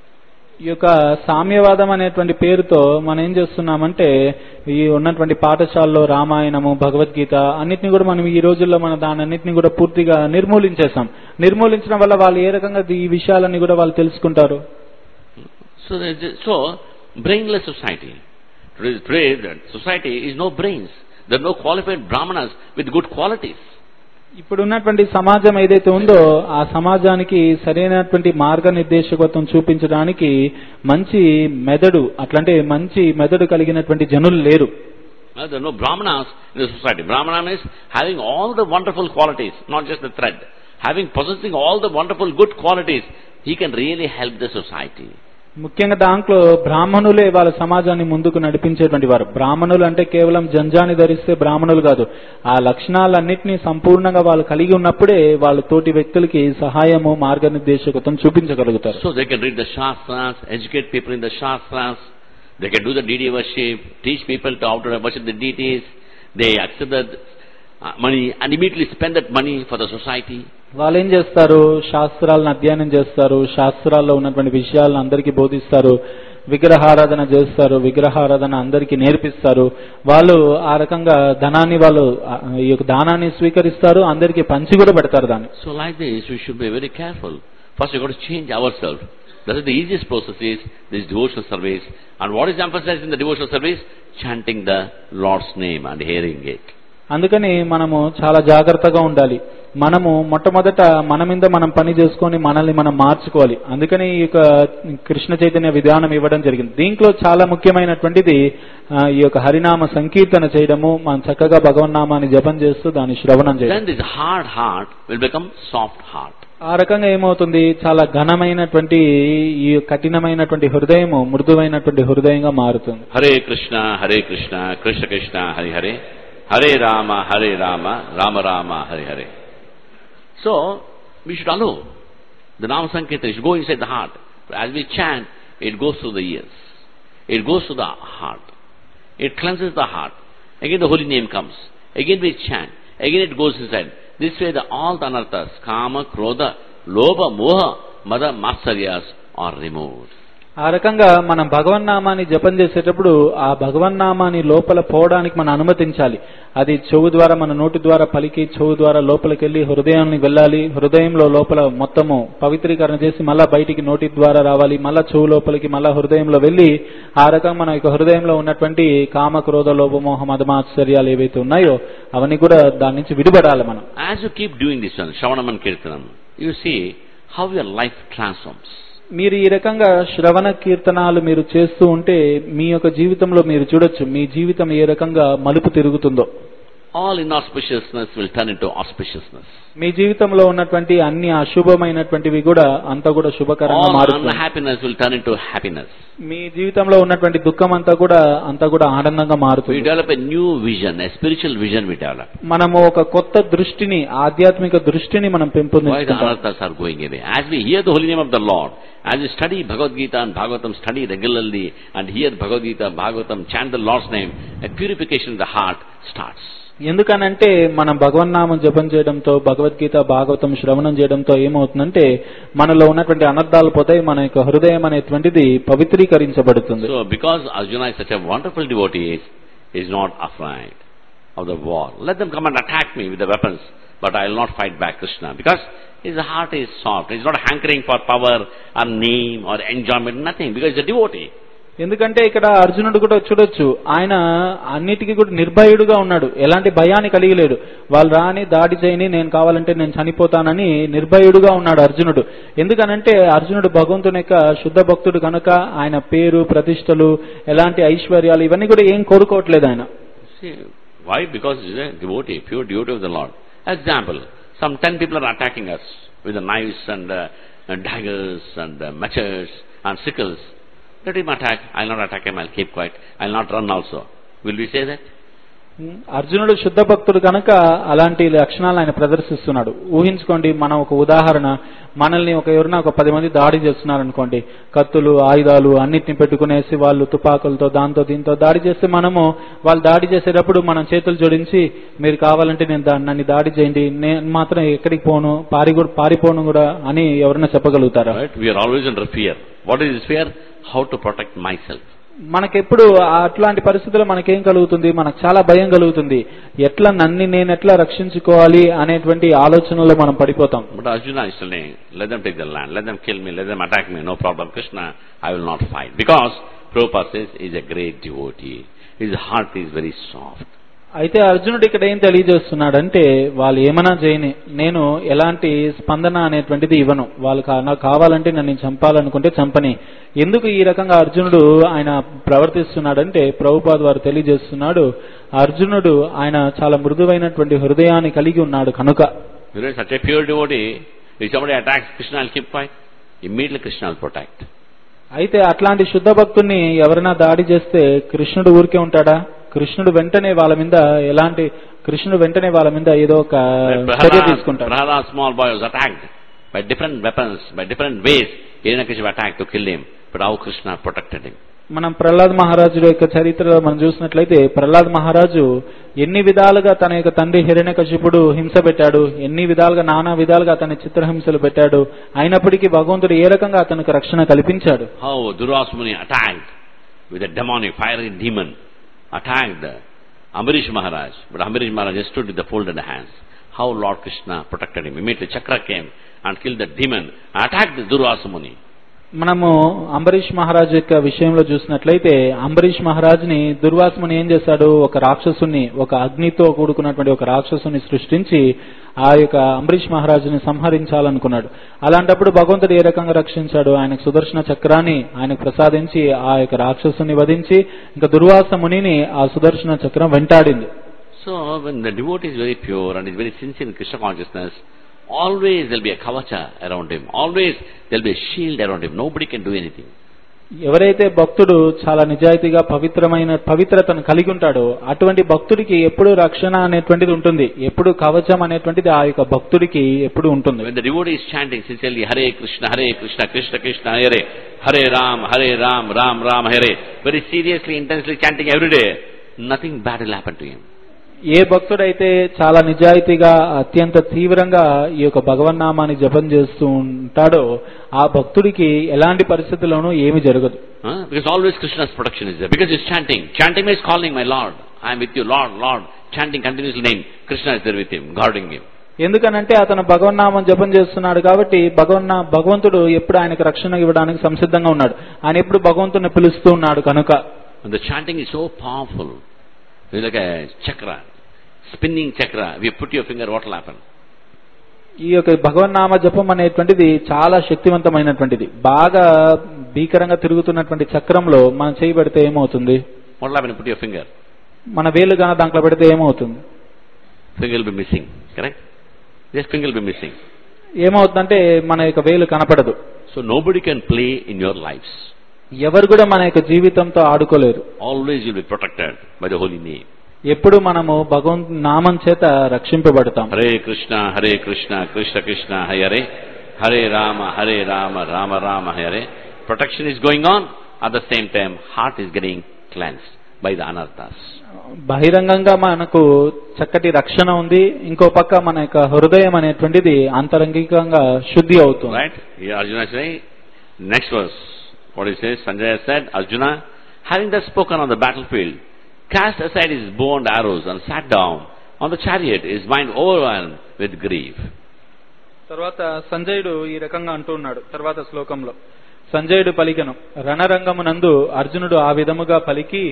ఈ యొక్క సామ్యవాదం అనేటువంటి పేరుతో మనం ఏం చేస్తున్నామంటే ఈ ఉన్నటువంటి పాఠశాలలో రామాయణము భగవద్గీత అన్నిటిని కూడా మనం ఈ రోజుల్లో మన దాని అన్నిటిని కూడా పూర్తిగా నిర్మూలించేసాం నిర్మూలించడం వల్ల వాళ్ళు ఏ రకంగా ఈ విషయాలన్నీ కూడా వాళ్ళు తెలుసుకుంటారు So, there is- so brainless society. Today, today the society is no brains. There are no qualified brahmanas with good qualities. ఇప్పుడు ఉన్నటువంటి సమాజం ఏదైతే ఉందో ఆ సమాజానికి సరైనటువంటి మార్గనిర్దేశకత్వం చూపించడానికి మంచి మెదడు అట్లంటే మంచి మెదడు కలిగినటువంటి జనులు లేరు Uh, there are no brahmanas in the society. Brahmana means having all the wonderful qualities, not just the thread. Having possessing all the wonderful good qualities, he can really help the society. ముఖ్యంగా దాంట్లో బ్రాహ్మణులే వాళ్ళ సమాజాన్ని ముందుకు నడిపించేటువంటి వారు బ్రాహ్మణులు అంటే కేవలం జంజాని ధరిస్తే బ్రాహ్మణులు కాదు ఆ లక్షణాలన్నింటినీ సంపూర్ణంగా వాళ్ళు కలిగి ఉన్నప్పుడే వాళ్ళ తోటి వ్యక్తులకి సహాయము మార్గనిర్దేశకత్వం చూపించగలుగుతారు So they can read the Shastras, educate people in the Shastras, they can do the deity worship, teach people to how to worship the deities, they accept the uh, money and immediately spend that money for the society. వాళ్ళు ఏం చేస్తారు శాస్త్రాలను అధ్యయనం చేస్తారు శాస్త్రాల్లో ఉన్నటువంటి విషయాలను అందరికీ బోధిస్తారు విగ్రహారాధన చేస్తారు విగ్రహారాధన అందరికీ నేర్పిస్తారు వాళ్ళు ఆ రకంగా ధనాన్ని వాళ్ళు ఆ, ఈ యొక్క దానాన్ని స్వీకరిస్తారు అందరికీ పంచి కూడా పెడతారు దాన్ని So like this, we should be very careful. First, we've got to change ourselves. That is the easiest process is this devotional service. And what is emphasized in the devotional service? Chanting the Lord's name and hearing it. అందుకని మనము చాలా జాగ్రత్తగా ఉండాలి మనము మొట్టమొదట మన మీద మనం పని చేసుకొని మనల్ని మనం మార్చుకోవాలి అందుకని ఈ యొక్క కృష్ణ చైతన్య విధానం ఇవ్వడం జరిగింది దీంట్లో చాలా ముఖ్యమైనటువంటిది ఆ, ఈ యొక్క హరినామ సంకీర్తన చేయడము మనం చక్కగా భగవన్నామాన్ని జపం చేస్తూ దాన్ని శ్రవణం చేయడం Then this hard heart will become soft heart. ఆ రకంగా ఏమవుతుంది చాలా ఘనమైనటువంటి ఈ కఠినమైనటువంటి హృదయము మృదువైనటువంటి హృదయంగా మారుతుంది Hare Krishna, Hare Krishna, Krishna Krishna, Hare Hare, Hare Rama, Hare Rama, Rama Rama, Hare Hare. So, we should allow the Nama Sankirtan, it should go inside the heart. As we chant, it goes through the ears. It goes to the heart. It cleanses the heart. Again the holy name comes. Again we chant. Again it goes inside. This way the all the anarthas, kama, krodha, lobha, moha, mada, matsaryas are removed. ఆ రకంగా మనం భగవన్నామాన్ని జపం చేసేటప్పుడు ఆ భగవన్నామాన్ని లోపల పోవడానికి మనం అనుమతించాలి అది చెవు ద్వారా మన నోటి ద్వారా పలికి చెవు ద్వారా లోపలికి వెళ్ళి హృదయాన్ని వెళ్ళాలి హృదయంలో లోపల మొత్తము పవిత్రీకరణ చేసి మళ్ళా బయటికి నోటి ద్వారా రావాలి మళ్ళా చెవు లోపలికి మళ్ళా హృదయంలో వెళ్ళి ఆ రకంగా మన యొక్క హృదయంలో ఉన్నటువంటి కామ క్రోధ లోభమోహ మదమాశ్చర్యాలు ఏవైతే ఉన్నాయో అవన్నీ కూడా దాని నుంచి విడిపడాలి మనం As you keep doing this one, Shravanam and Kirtanam, you see how your life transforms. మీరు ఈ రకంగా శ్రవణ కీర్తనాలు మీరు చేస్తూ ఉంటే మీ యొక్క జీవితంలో మీరు చూడొచ్చు మీ జీవితం ఏ రకంగా మలుపు తిరుగుతుందో all inauspiciousness will turn into auspiciousness. మీ జీవితంలో ఉన్నటువంటి అన్ని అశుభమైనటువంటివి కూడా అంతా కూడా శుభకరంగా All మారుతుంది unhappiness will turn into happiness. మీ జీవితంలో ఉన్నటువంటి దుఃఖం అంతా కూడా అంతా కూడా ఆనందంగా We మారుతుంది develop a new vision, a spiritual vision we develop. మనము ఒక కొత్త దృష్టిని ఆధ్యాత్మిక దృష్టిని మనం Why the పెంపొందించుకుంటాం anarthas are going away? As we hear the holy name of the Lord, as we study Bhagavad Gita and Bhagavatam, study regularly and hear Bhagavad Gita, Bhagavatam, chant the Lord's name, a purification of the heart starts. ఎందుకనంటే మనం భగవన్నామం జపం చేయడంతో భగవద్గీత భాగవతం శ్రవణం చేయడంతో ఏమవుతుందంటే మనలో ఉన్నటువంటి అనర్థాలు పోతాయి మన యొక్క హృదయం అనేటువంటిది పవిత్రీకరించబడుతుంది So, because Arjuna is such a wonderful devotee, he is not afraid of the war. Let them come and attack me with the weapons, but I will not fight back Krishna. Because his heart is soft. He is not hankering for power or name or enjoyment, nothing. Because he is a devotee. ఎందుకంటే ఇక్కడ అర్జునుడు కూడా చూడొచ్చు ఆయన అన్నిటికీ కూడా నిర్భయుడుగా ఉన్నాడు ఎలాంటి భయాన్ని కలిగి లేడు వాళ్ళు రాని దాడి చేయని నేను కావాలంటే నేను చనిపోతానని నిర్భయుడుగా ఉన్నాడు అర్జునుడు ఎందుకనంటే అర్జునుడు భగవంతుని యొక్క శుద్ధ భక్తుడు కనుక ఆయన పేరు ప్రతిష్టలు ఎలాంటి ఐశ్వర్యాలు ఇవన్నీ కూడా ఏం కోరుకోవట్లేదు ఆయన See, why? Because he is a devotee, pure devotee of the Lord. Example, some ten people are attacking us with the knives and, uh, and daggers and uh, machetes and sickles. Let him attack. I will not attack him. I will keep quiet. I will not run also. Will we say that? అర్జునుడు శుద్ధ భక్తుడు కనుక అలాంటి లక్షణాలు ఆయన ప్రదర్శిస్తున్నాడు ఊహించుకోండి మనం ఒక ఉదాహరణ మనల్ని ఒక ఎవరైనా ఒక పది మంది దాడి చేస్తున్నారు అనుకోండి కత్తులు ఆయుధాలు అన్నిటిని పెట్టుకునేసి వాళ్ళు తుపాకులతో దాంతో దీంతో దాడి చేస్తే మనము వాళ్ళు దాడి చేసేటప్పుడు మనం చేతులు జోడించి మీరు కావాలంటే నేను దా- నన్ను దాడి చేయండి నేను మాత్రం ఎక్కడికి పోను పారి కూడా పారిపోను కూడా అని ఎవరైనా చెప్పగలుగుతారా Right? We are always under fear. What is this fear? How to protect myself. మనకెప్పుడు అట్లాంటి పరిస్థితుల్లో మనకేం కలుగుతుంది మనకు చాలా భయం కలుగుతుంది ఎట్లా నన్ను నేను ఎట్లా రక్షించుకోవాలి అనేటువంటి ఆలోచనలో మనం పడిపోతాం But Arjuna is telling, let them take the land, let them kill me, let them attack me, no problem. Krishna, I will not fight. Because Prabhupada says he is a great devotee. His heart is very soft. అయితే అర్జునుడు ఇక్కడ ఏం తెలియజేస్తున్నాడంటే వాళ్ళు ఏమైనా చేయని నేను ఎలాంటి స్పందన అనేటువంటిది ఇవ్వను వాళ్ళు కా- నాకు కావాలంటే నన్ను చంపాలనుకుంటే చంపని ఎందుకు ఈ రకంగా అర్జునుడు ఆయన ప్రవర్తిస్తున్నాడంటే ప్రభుపాద్ వారు తెలియజేస్తున్నాడు అర్జునుడు ఆయన చాలా మృదువైనటువంటి హృదయాన్ని కలిగి ఉన్నాడు కనుక You know, such a pure devotee, if somebody attacks Krishna, will keep quiet. Immediately Krishna will protect. అయితే అట్లాంటి శుద్ధ భక్తుల్ని ఎవరైనా దాడి చేస్తే కృష్ణుడు ఊరికే ఉంటాడా కృష్ణుడు వెంటనే వాళ్ళ మీద ఎలాంటి కృష్ణుడు వెంటనే వాళ్ళ మీద ఏదో ఒక When చర్య Prahalad, తీసుకుంటాడు Prahalad, small boy, was attacked by different weapons, by different ways. Hiranyakashipu attacked to kill him. But how Krishna protected him. మనం ప్రహ్లాద్ మహారాజు యొక్క చరిత్రలో మనం చూసినట్లయితే ప్రహ్లాద్ మహారాజు ఎన్ని విధాలుగా తన యొక్క తండ్రి హిరణ్యకశిపుడు హింస పెట్టాడు ఎన్ని విధాలుగా నానా విధాలుగా అతని చిత్రహింసలు పెట్టాడు అయినప్పటికీ భగవంతుడు ఏ రకంగా అతనికి రక్షణ కల్పించాడు How Durasmuni attacked with a demonic, fiery demon, attacked Ambarish Maharaj. But Ambarish Maharaj just stood with the folded hands. How Lord Krishna protected him. Immediately Chakra came and killed the demon, attacked Durasmuni. మనము అంబరీష్ మహారాజు యొక్క విషయంలో చూసినట్లయితే అంబరీష్ మహారాజుని దుర్వాసముని ఏం చేశాడు ఒక రాక్షసుని ఒక అగ్నితో కూడుకున్నటువంటి ఒక రాక్షసుని సృష్టించి ఆ యొక్క అంబరీష్ మహారాజుని సంహరించాలనుకున్నాడు అలాంటప్పుడు భగవంతుడు ఏ రకంగా రక్షించాడు ఆయనకు సుదర్శన చక్రాన్ని ఆయనకు ప్రసాదించి ఆ యొక్క రాక్షసుని వధించి ఇంకా దుర్వాస మునిని ఆ సుదర్శన చక్రం వెంటాడింది So when the devotee is very pure and is very sincere in Krishna consciousness, always there will be a kavacha around him. Always there will be a shield around him. Nobody can do anything. ఎవరైతే భక్తుడు చాలా నిజాయితీగా పవిత్రమైన పవిత్రతను కలిగి ఉంటాడో అటువంటి భక్తుడికి ఎప్పుడు రక్షణ అనేటువంటిది ఉంటుంది ఎప్పుడు కవచం అనేటువంటిది ఆ యొక్క భక్తుడికి ఎప్పుడు ఉంటుంది When the devotee is chanting sincerely, Hare Krishna, Hare Krishna, Krishna Krishna, Hare, Hare Ram, Hare Ram, Ram Ram, Hare, very seriously, intensely chanting every day, nothing bad will happen to him. ఏ భక్తుడైతే చాలా నిజాయితీగా అత్యంత తీవ్రంగా ఈ యొక్క భగవన్నామాన్ని జపం చేస్తూ ఉంటాడో ఆ భక్తుడికి ఎలాంటి పరిస్థితుల్లోనూ ఏమి జరగదు Huh? Because always Krishna's protection is there. Because he's chanting. Chanting means calling my Lord. I am with you, Lord, Lord. Chanting continuously name. Krishna is there with him, guarding him. ఎందుకనంటే అతను భగవన్నామం జపం చేస్తున్నాడు కాబట్టి భగవన్న భగవంతుడు ఎప్పుడు ఆయనకు రక్షణ ఇవ్వడానికి సంసిద్ధంగా ఉన్నాడు ఆయన ఎప్పుడు భగవంతుని పిలుస్తూ ఉన్నాడు కనుక And the chanting is so powerful. It's like a chakra, spinning chakra. If you put your finger, what will happen? ఈ యొక్క భగవన్నామ జపం అనేటువంటిది చాలా శక్తివంతమైనటువంటిది బాగా భీకరంగా తిరుగుతున్నటువంటి చక్రంలో మనం చేయి పెడితే ఏమవుతుంది What will happen if you put your finger? మన వేలు గాన దాంట్లో పెడితే ఏమవుతుంది finger will be missing. Correct? This finger will be missing. ఏమవుతుందంటే మన యొక్క వేలు కనపడదు So nobody can play in your lives. ఎవరు కూడా మన యొక్క జీవితంతో ఆడుకోలేరు Always you'll be protected by the holy name. ఎప్పుడు మనము భగవంతు నామం చేత రక్షింపబడతాం Hare Krishna, Hare Krishna, Krishna Krishna, Hare Hare Rama, Hare Rama, Rama Rama, Hare. Protection is going on. At the same time, heart is getting cleansed by the anarthas. బహిరంగంగా మనకు చక్కటి రక్షణ ఉంది ఇంకో పక్క మన యొక్క హృదయం అనేటువంటిది అంతరంగికంగా శుద్ధి అవుతుంది Right? Here Arjuna is saying, next verse, what he says, Sanjaya said, Arjuna, having thus spoken on the battlefield, cast aside his bow and arrows and sat down on the chariot, his mind overwhelmed with grief. తర్వాత సంజయుడు ఈ రకంగా అంటూ ఉన్నాడు తర్వాత శ్లోకంలో సంజయుడు పలికెను రణరంగమునందు అర్జునుడు ఆ విధముగా పలికి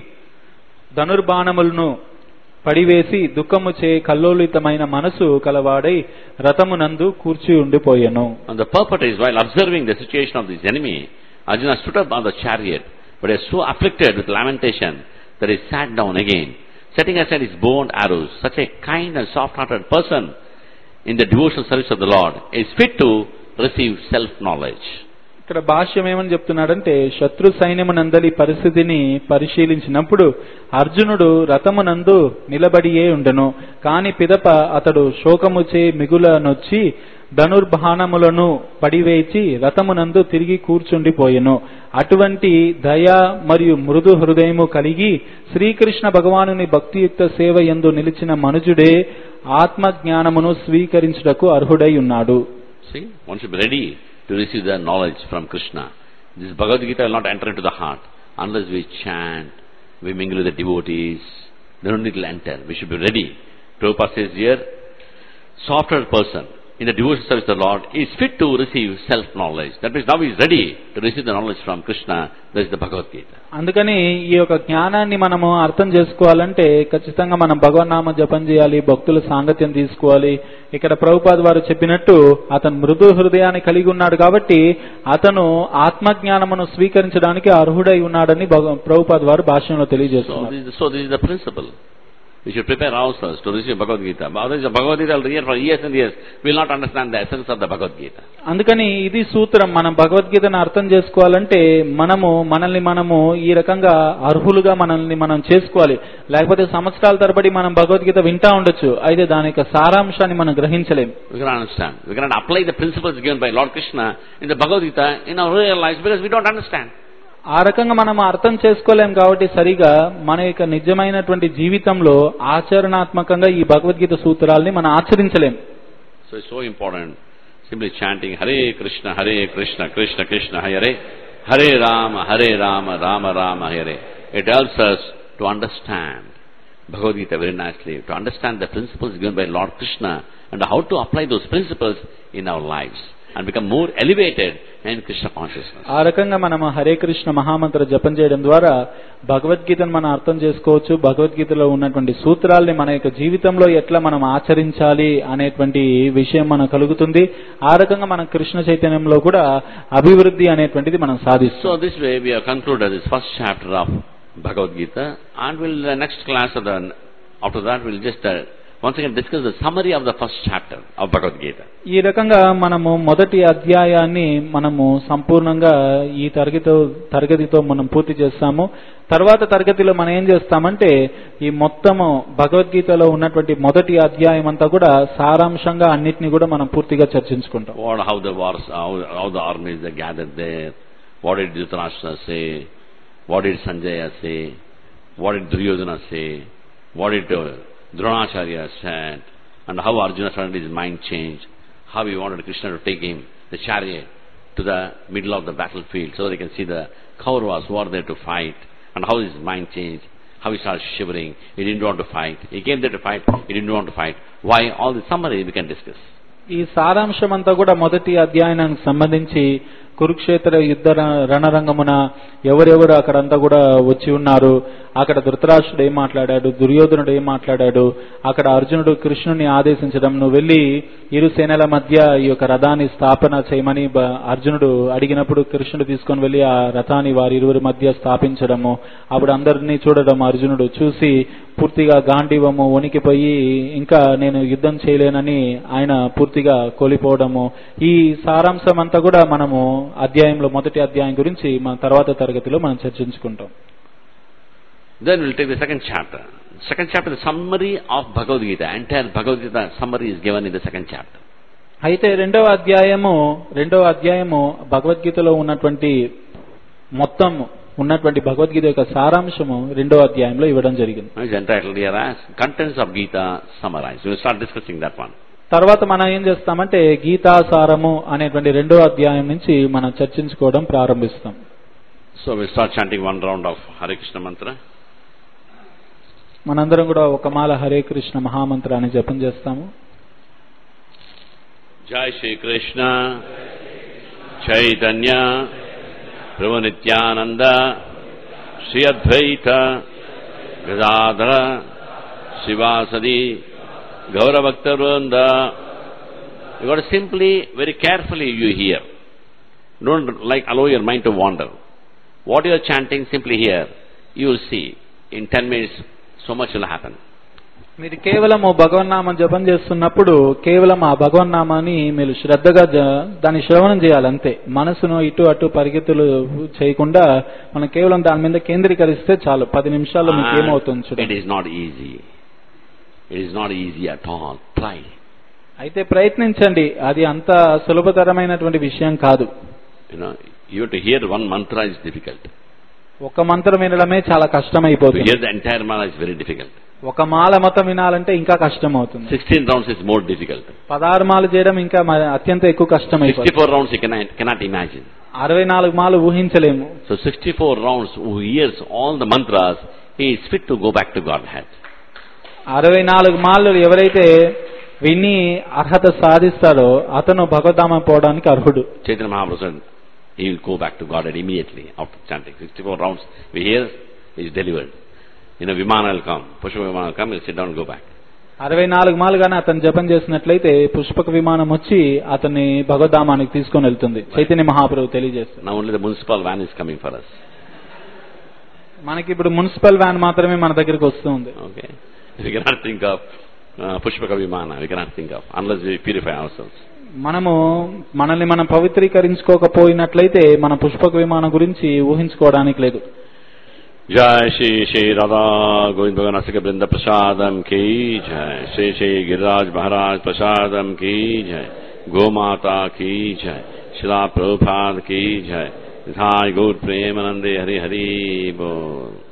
ధనుర్బాణములను పడివేసి దుఃఖము చే కల్లోలితమైన మనసు కలవాడై రథమునందు కూర్చి ఉండిపోయెను And the purpose is, while observing the situation of this enemy, Arjuna stood up on the chariot, but is so afflicted with lamentation that he sat down again, setting aside his bow and arrows. Such a kind and soft-hearted person in the devotional service of the Lord is fit to receive self-knowledge. ఇక్కడ భాష్యం ఏమని చెప్తున్నాడంటే శత్రు సైన్యమునందలి పరిస్థితిని పరిశీలించినప్పుడు అర్జునుడు రథమునందు నిలబడియే ఉండెను కాని పిదప అతడు శోకముచే మిగులనొచ్చి ధనుర్బాణములను పడివేచి రథమునందు తిరిగి కూర్చుండిపోయెను అటువంటి దయ మరియు మృదు హృదయము కలిగి శ్రీకృష్ణ భగవానుని భక్తియుక్త సేవ యందు నిలిచిన మనుజుడే ఆత్మ జ్ఞానమును స్వీకరించుటకు అర్హుడై ఉన్నాడు See, one should be ready to receive the knowledge from Krishna. This Bhagavad Gita will not enter into the heart unless we chant, we mingle with the devotees, then only it will enter. We should be ready. Prabhupada says here, softer person in the devotional service of the Lord is fit to receive self-knowledge. That means now he is ready to receive the knowledge from Krishna. That is the Bhagavad Gita. అందుకని ఈ యొక్క జ్ఞానాన్ని మనము అర్థం చేసుకోవాలంటే ఖచ్చితంగా మనం భగవన్నామ జపం చేయాలి భక్తుల సాంగత్యం తీసుకోవాలి ఇక్కడ ప్రభుపాద్ వారు చెప్పినట్టు అతను మృదు హృదయాన్ని కలిగి ఉన్నాడు కాబట్టి అతను ఆత్మజ్ఞానమును స్వీకరించడానికి అర్హుడై ఉన్నాడని భగ- ప్రభుపాద్ వారు భాష్యంలో So తెలియజేస్తున్నారు this, is, so this is the principle. We should prepare ourselves to receive Bhagavad Gita. Otherwise the Bhagavad Gita will read for years and years. We will not understand the essence of the Bhagavad Gita. అందుకని ఇది సూత్రం మనం భగవద్గీతను అర్థం చేసుకోవాలంటే మనము మనల్ని మనము ఈ రకంగా అర్హులుగా మనల్ని మనం చేసుకోవాలి లేకపోతే సంవత్సరాల తరబడి మనం భగవద్గీత వింటా ఉండొచ్చు అయితే దాని యొక్క సారాంశాన్ని మనం గ్రహించలేం We cannot understand. We cannot apply the principles given by Lord Krishna in the Bhagavad Gita in our real lives because we don't understand. ఆ రకంగా మనం అర్థం చేసుకోలేం కాబట్టి సరిగా మన యొక్క నిజమైనటువంటి జీవితంలో ఆచరణాత్మకంగా ఈ భగవద్గీత సూత్రాల్ని మనం ఆచరించలేం So it's so important. Simply chanting Hare Krishna, Hare Krishna, Krishna Krishna, Hare Hare Rama, Hare Rama, Rama Rama, Hare. It helps us to understand Bhagavad Gita very nicely, to understand the principles given by Lord Krishna and how to apply those principles in our lives and become more elevated in Krishna consciousness. ఆ రకంగా మనం హరే కృష్ణ మహామంత్ర జపం చేయడం ద్వారా భగవద్గీతను మనం అర్థం చేసుకోవచ్చు భగవద్గీతలో ఉన్నటువంటి సూత్రాల్ని మన యొక్క జీవితంలో ఎట్లా మనం ఆచరించాలి అనేటువంటి విషయం మనకు కలుగుతుంది ఆ రకంగా మనం కృష్ణ చైతన్యంలో కూడా అభివృద్ధి అనేటువంటిది మనం సాధిస్తాం So this way we have concluded this first chapter of Bhagavad Gita and we'll the next class of the after that we'll just uh, once again discuss the summary of the first chapter of Bhagavad Gita. ఈ రకంగా మనము మొదటి అధ్యాయాన్ని మనము సంపూర్ణంగా ఈ తరగతితో తరగతితో మనం పూర్తి చేస్తాము తర్వాత తరగతిలో మనం ఏం చేస్తామంటే ఈ మొత్తము భగవద్గీతలో ఉన్నటువంటి మొదటి అధ్యాయం అంతా కూడా సారాంశంగా అన్నిటిని కూడా మనం పూర్తిగా చర్చించుకుంటాం What how the wars how, how the armies are gathered there, what did Dhritarashtra say, what did Sanjaya say, what did Duryodhana say, what did uh, Dronacharya said, and how Arjuna suddenly his mind changed, how he wanted Krishna to take him, the chariot, to the middle of the battlefield so that he can see the Kauravas who are there to fight, and how his mind changed, how he started shivering, he didn't want to fight, he came there to fight, he didn't want to fight. Why? All the summary we can discuss. ఈ సారాంశం అంతా కూడా మొదటి అధ్యాయానికి సంబంధించి కురుక్షేత్ర యుద్ధ ర- రణరంగమున ఎవరెవరు అక్కడంతా కూడా వచ్చి ఉన్నారు అక్కడ ధృతరాష్ట్రుడు ఏం మాట్లాడాడు దుర్యోధనుడు ఏం మాట్లాడాడు అక్కడ అర్జునుడు కృష్ణుని ఆదేశించడం నువ్వు వెళ్ళి ఇరు సేనల మధ్య ఈ యొక్క రథాన్ని స్థాపన చేయమని బ- అర్జునుడు అడిగినప్పుడు కృష్ణుడు తీసుకొని వెళ్ళి ఆ రథాన్ని వారి ఇరువురి మధ్య స్థాపించడము అప్పుడు అందరినీ చూడడం అర్జునుడు చూసి పూర్తిగా గాంధీవము వణికిపోయి ఇంకా నేను యుద్ధం చేయలేనని ఆయన పూర్తిగా కోల్పోవడము ఈ సారాంశం అంతా కూడా మనము అధ్యాయంలో మొదటి అధ్యాయం గురించి మన తర్వాత తరగతిలో మనం చర్చించుకుంటాం Then we'll take the second chapter. Second chapter, the summary of Bhagavad Gita. Entire Bhagavad Gita summary is given in the second chapter. అయితే రెండవ అధ్యాయము రెండవ అధ్యాయము భగవద్గీతలో ఉన్నటువంటి మొత్తం ఉన్నటువంటి భగవద్గీత యొక్క సారాంశము రెండవ అధ్యాయంలో ఇవ్వడం జరిగింది It's entitled here as Contents of Gita Summarized. We'll start discussing that one. తర్వాత మనం ఏం చేస్తామంటే గీతాసారము అనేటువంటి రెండో అధ్యాయం నుంచి మనం చర్చించుకోవడం ప్రారంభిస్తాం So we'll start chanting one round of Hare Krishna mantra. మనందరం కూడా ఒక మాల హరే కృష్ణ మహామంత్రాన్ని జపం చేస్తాము Jai Shri Krishna, Chaitanya, Prabhu Nityananda, Shri Advaita, Gadadhara, Sivasadi, Gaura Bhakta Vrinda. You got to simply, very carefully you hear. Don't like allow your mind to wander. What you are chanting, simply hear. You will see. In 10 minutes, so much will happen. మీరు కేవలము భగవన్నామం జపం చేస్తున్నప్పుడు కేవలం ఆ భగవన్నామాన్ని మీరు శ్రద్ధగా జ- దాన్ని శ్రవణం చేయాలి అంతే మనసును ఇటు అటు పరిగెత్తులు చేయకుండా మనం కేవలం దాని మీద కేంద్రీకరిస్తే చాలు పది నిమిషాల్లో మీకు And ఏమవుతుంది it చూడండి is not easy. It is not easy at all. Try. అయితే ప్రయత్నించండి అది అంత సులభతరమైనటువంటి విషయం కాదు You know, you have to hear one mantra is difficult. ఒక మంత్రం వినడమే చాలా To కష్టమైపోతుంది hear the entire mala is very difficult. ఒక మాల మొత్తం వినాలంటే ఇంకా కష్టం అవుతుంది 16 rounds is more difficult. పదహారు మాలు చేయడం ఇంకా మ- అత్యంత ఎక్కువ కష్టం అయిపోతుంది 64 rounds you cannot, cannot imagine. అరవై నాలుగు మాలు ఊహించలేము So 64 rounds who hears all the mantras, he is fit to go back to Godhead. అరవై నాలుగు మాళ్ళు ఎవరైతే విని అర్హత సాధిస్తాడో అతను భగవద్ధామ పోవడానికి అర్హుడు Chaitanya Mahaprabhu said, he will go back to Godhead immediately after chanting. 64 rounds we hear, he is delivered. You know, Vimana will come, Pushpa Vimana will come, he will sit down and go back. అరవై నాలుగు మాలు కానీ అతను జపం చేసినట్లయితే పుష్పక విమానం వచ్చి అతన్ని భగవద్ధామానికి తీసుకొని వెళ్తుంది చైతన్య మహాప్రభు తెలియజేస్తుంది Now only the municipal van is coming for us. మనకి ఇప్పుడు మున్సిపల్ వ్యాన్ మాత్రమే మన దగ్గరికి వస్తుంది Okay? We cannot think of uh, Pushpaka Vimana, we cannot think of, unless we purify ourselves. మనము మనల్ని మనం పవిత్రీకరించుకోకపోయినట్లయితే మన పుష్పక విమానం గురించి ఊహించుకోవడానికి లేదు जय श्री श्री राधा गोविंद भगवान रसिक वृंद प्रसादम की जय श्री श्री गिरिराज महाराज प्रसादम की जय गो माता की जय शिला प्रभुपाद की जय धाय गौर प्रेमानंदे हरि हरि बोल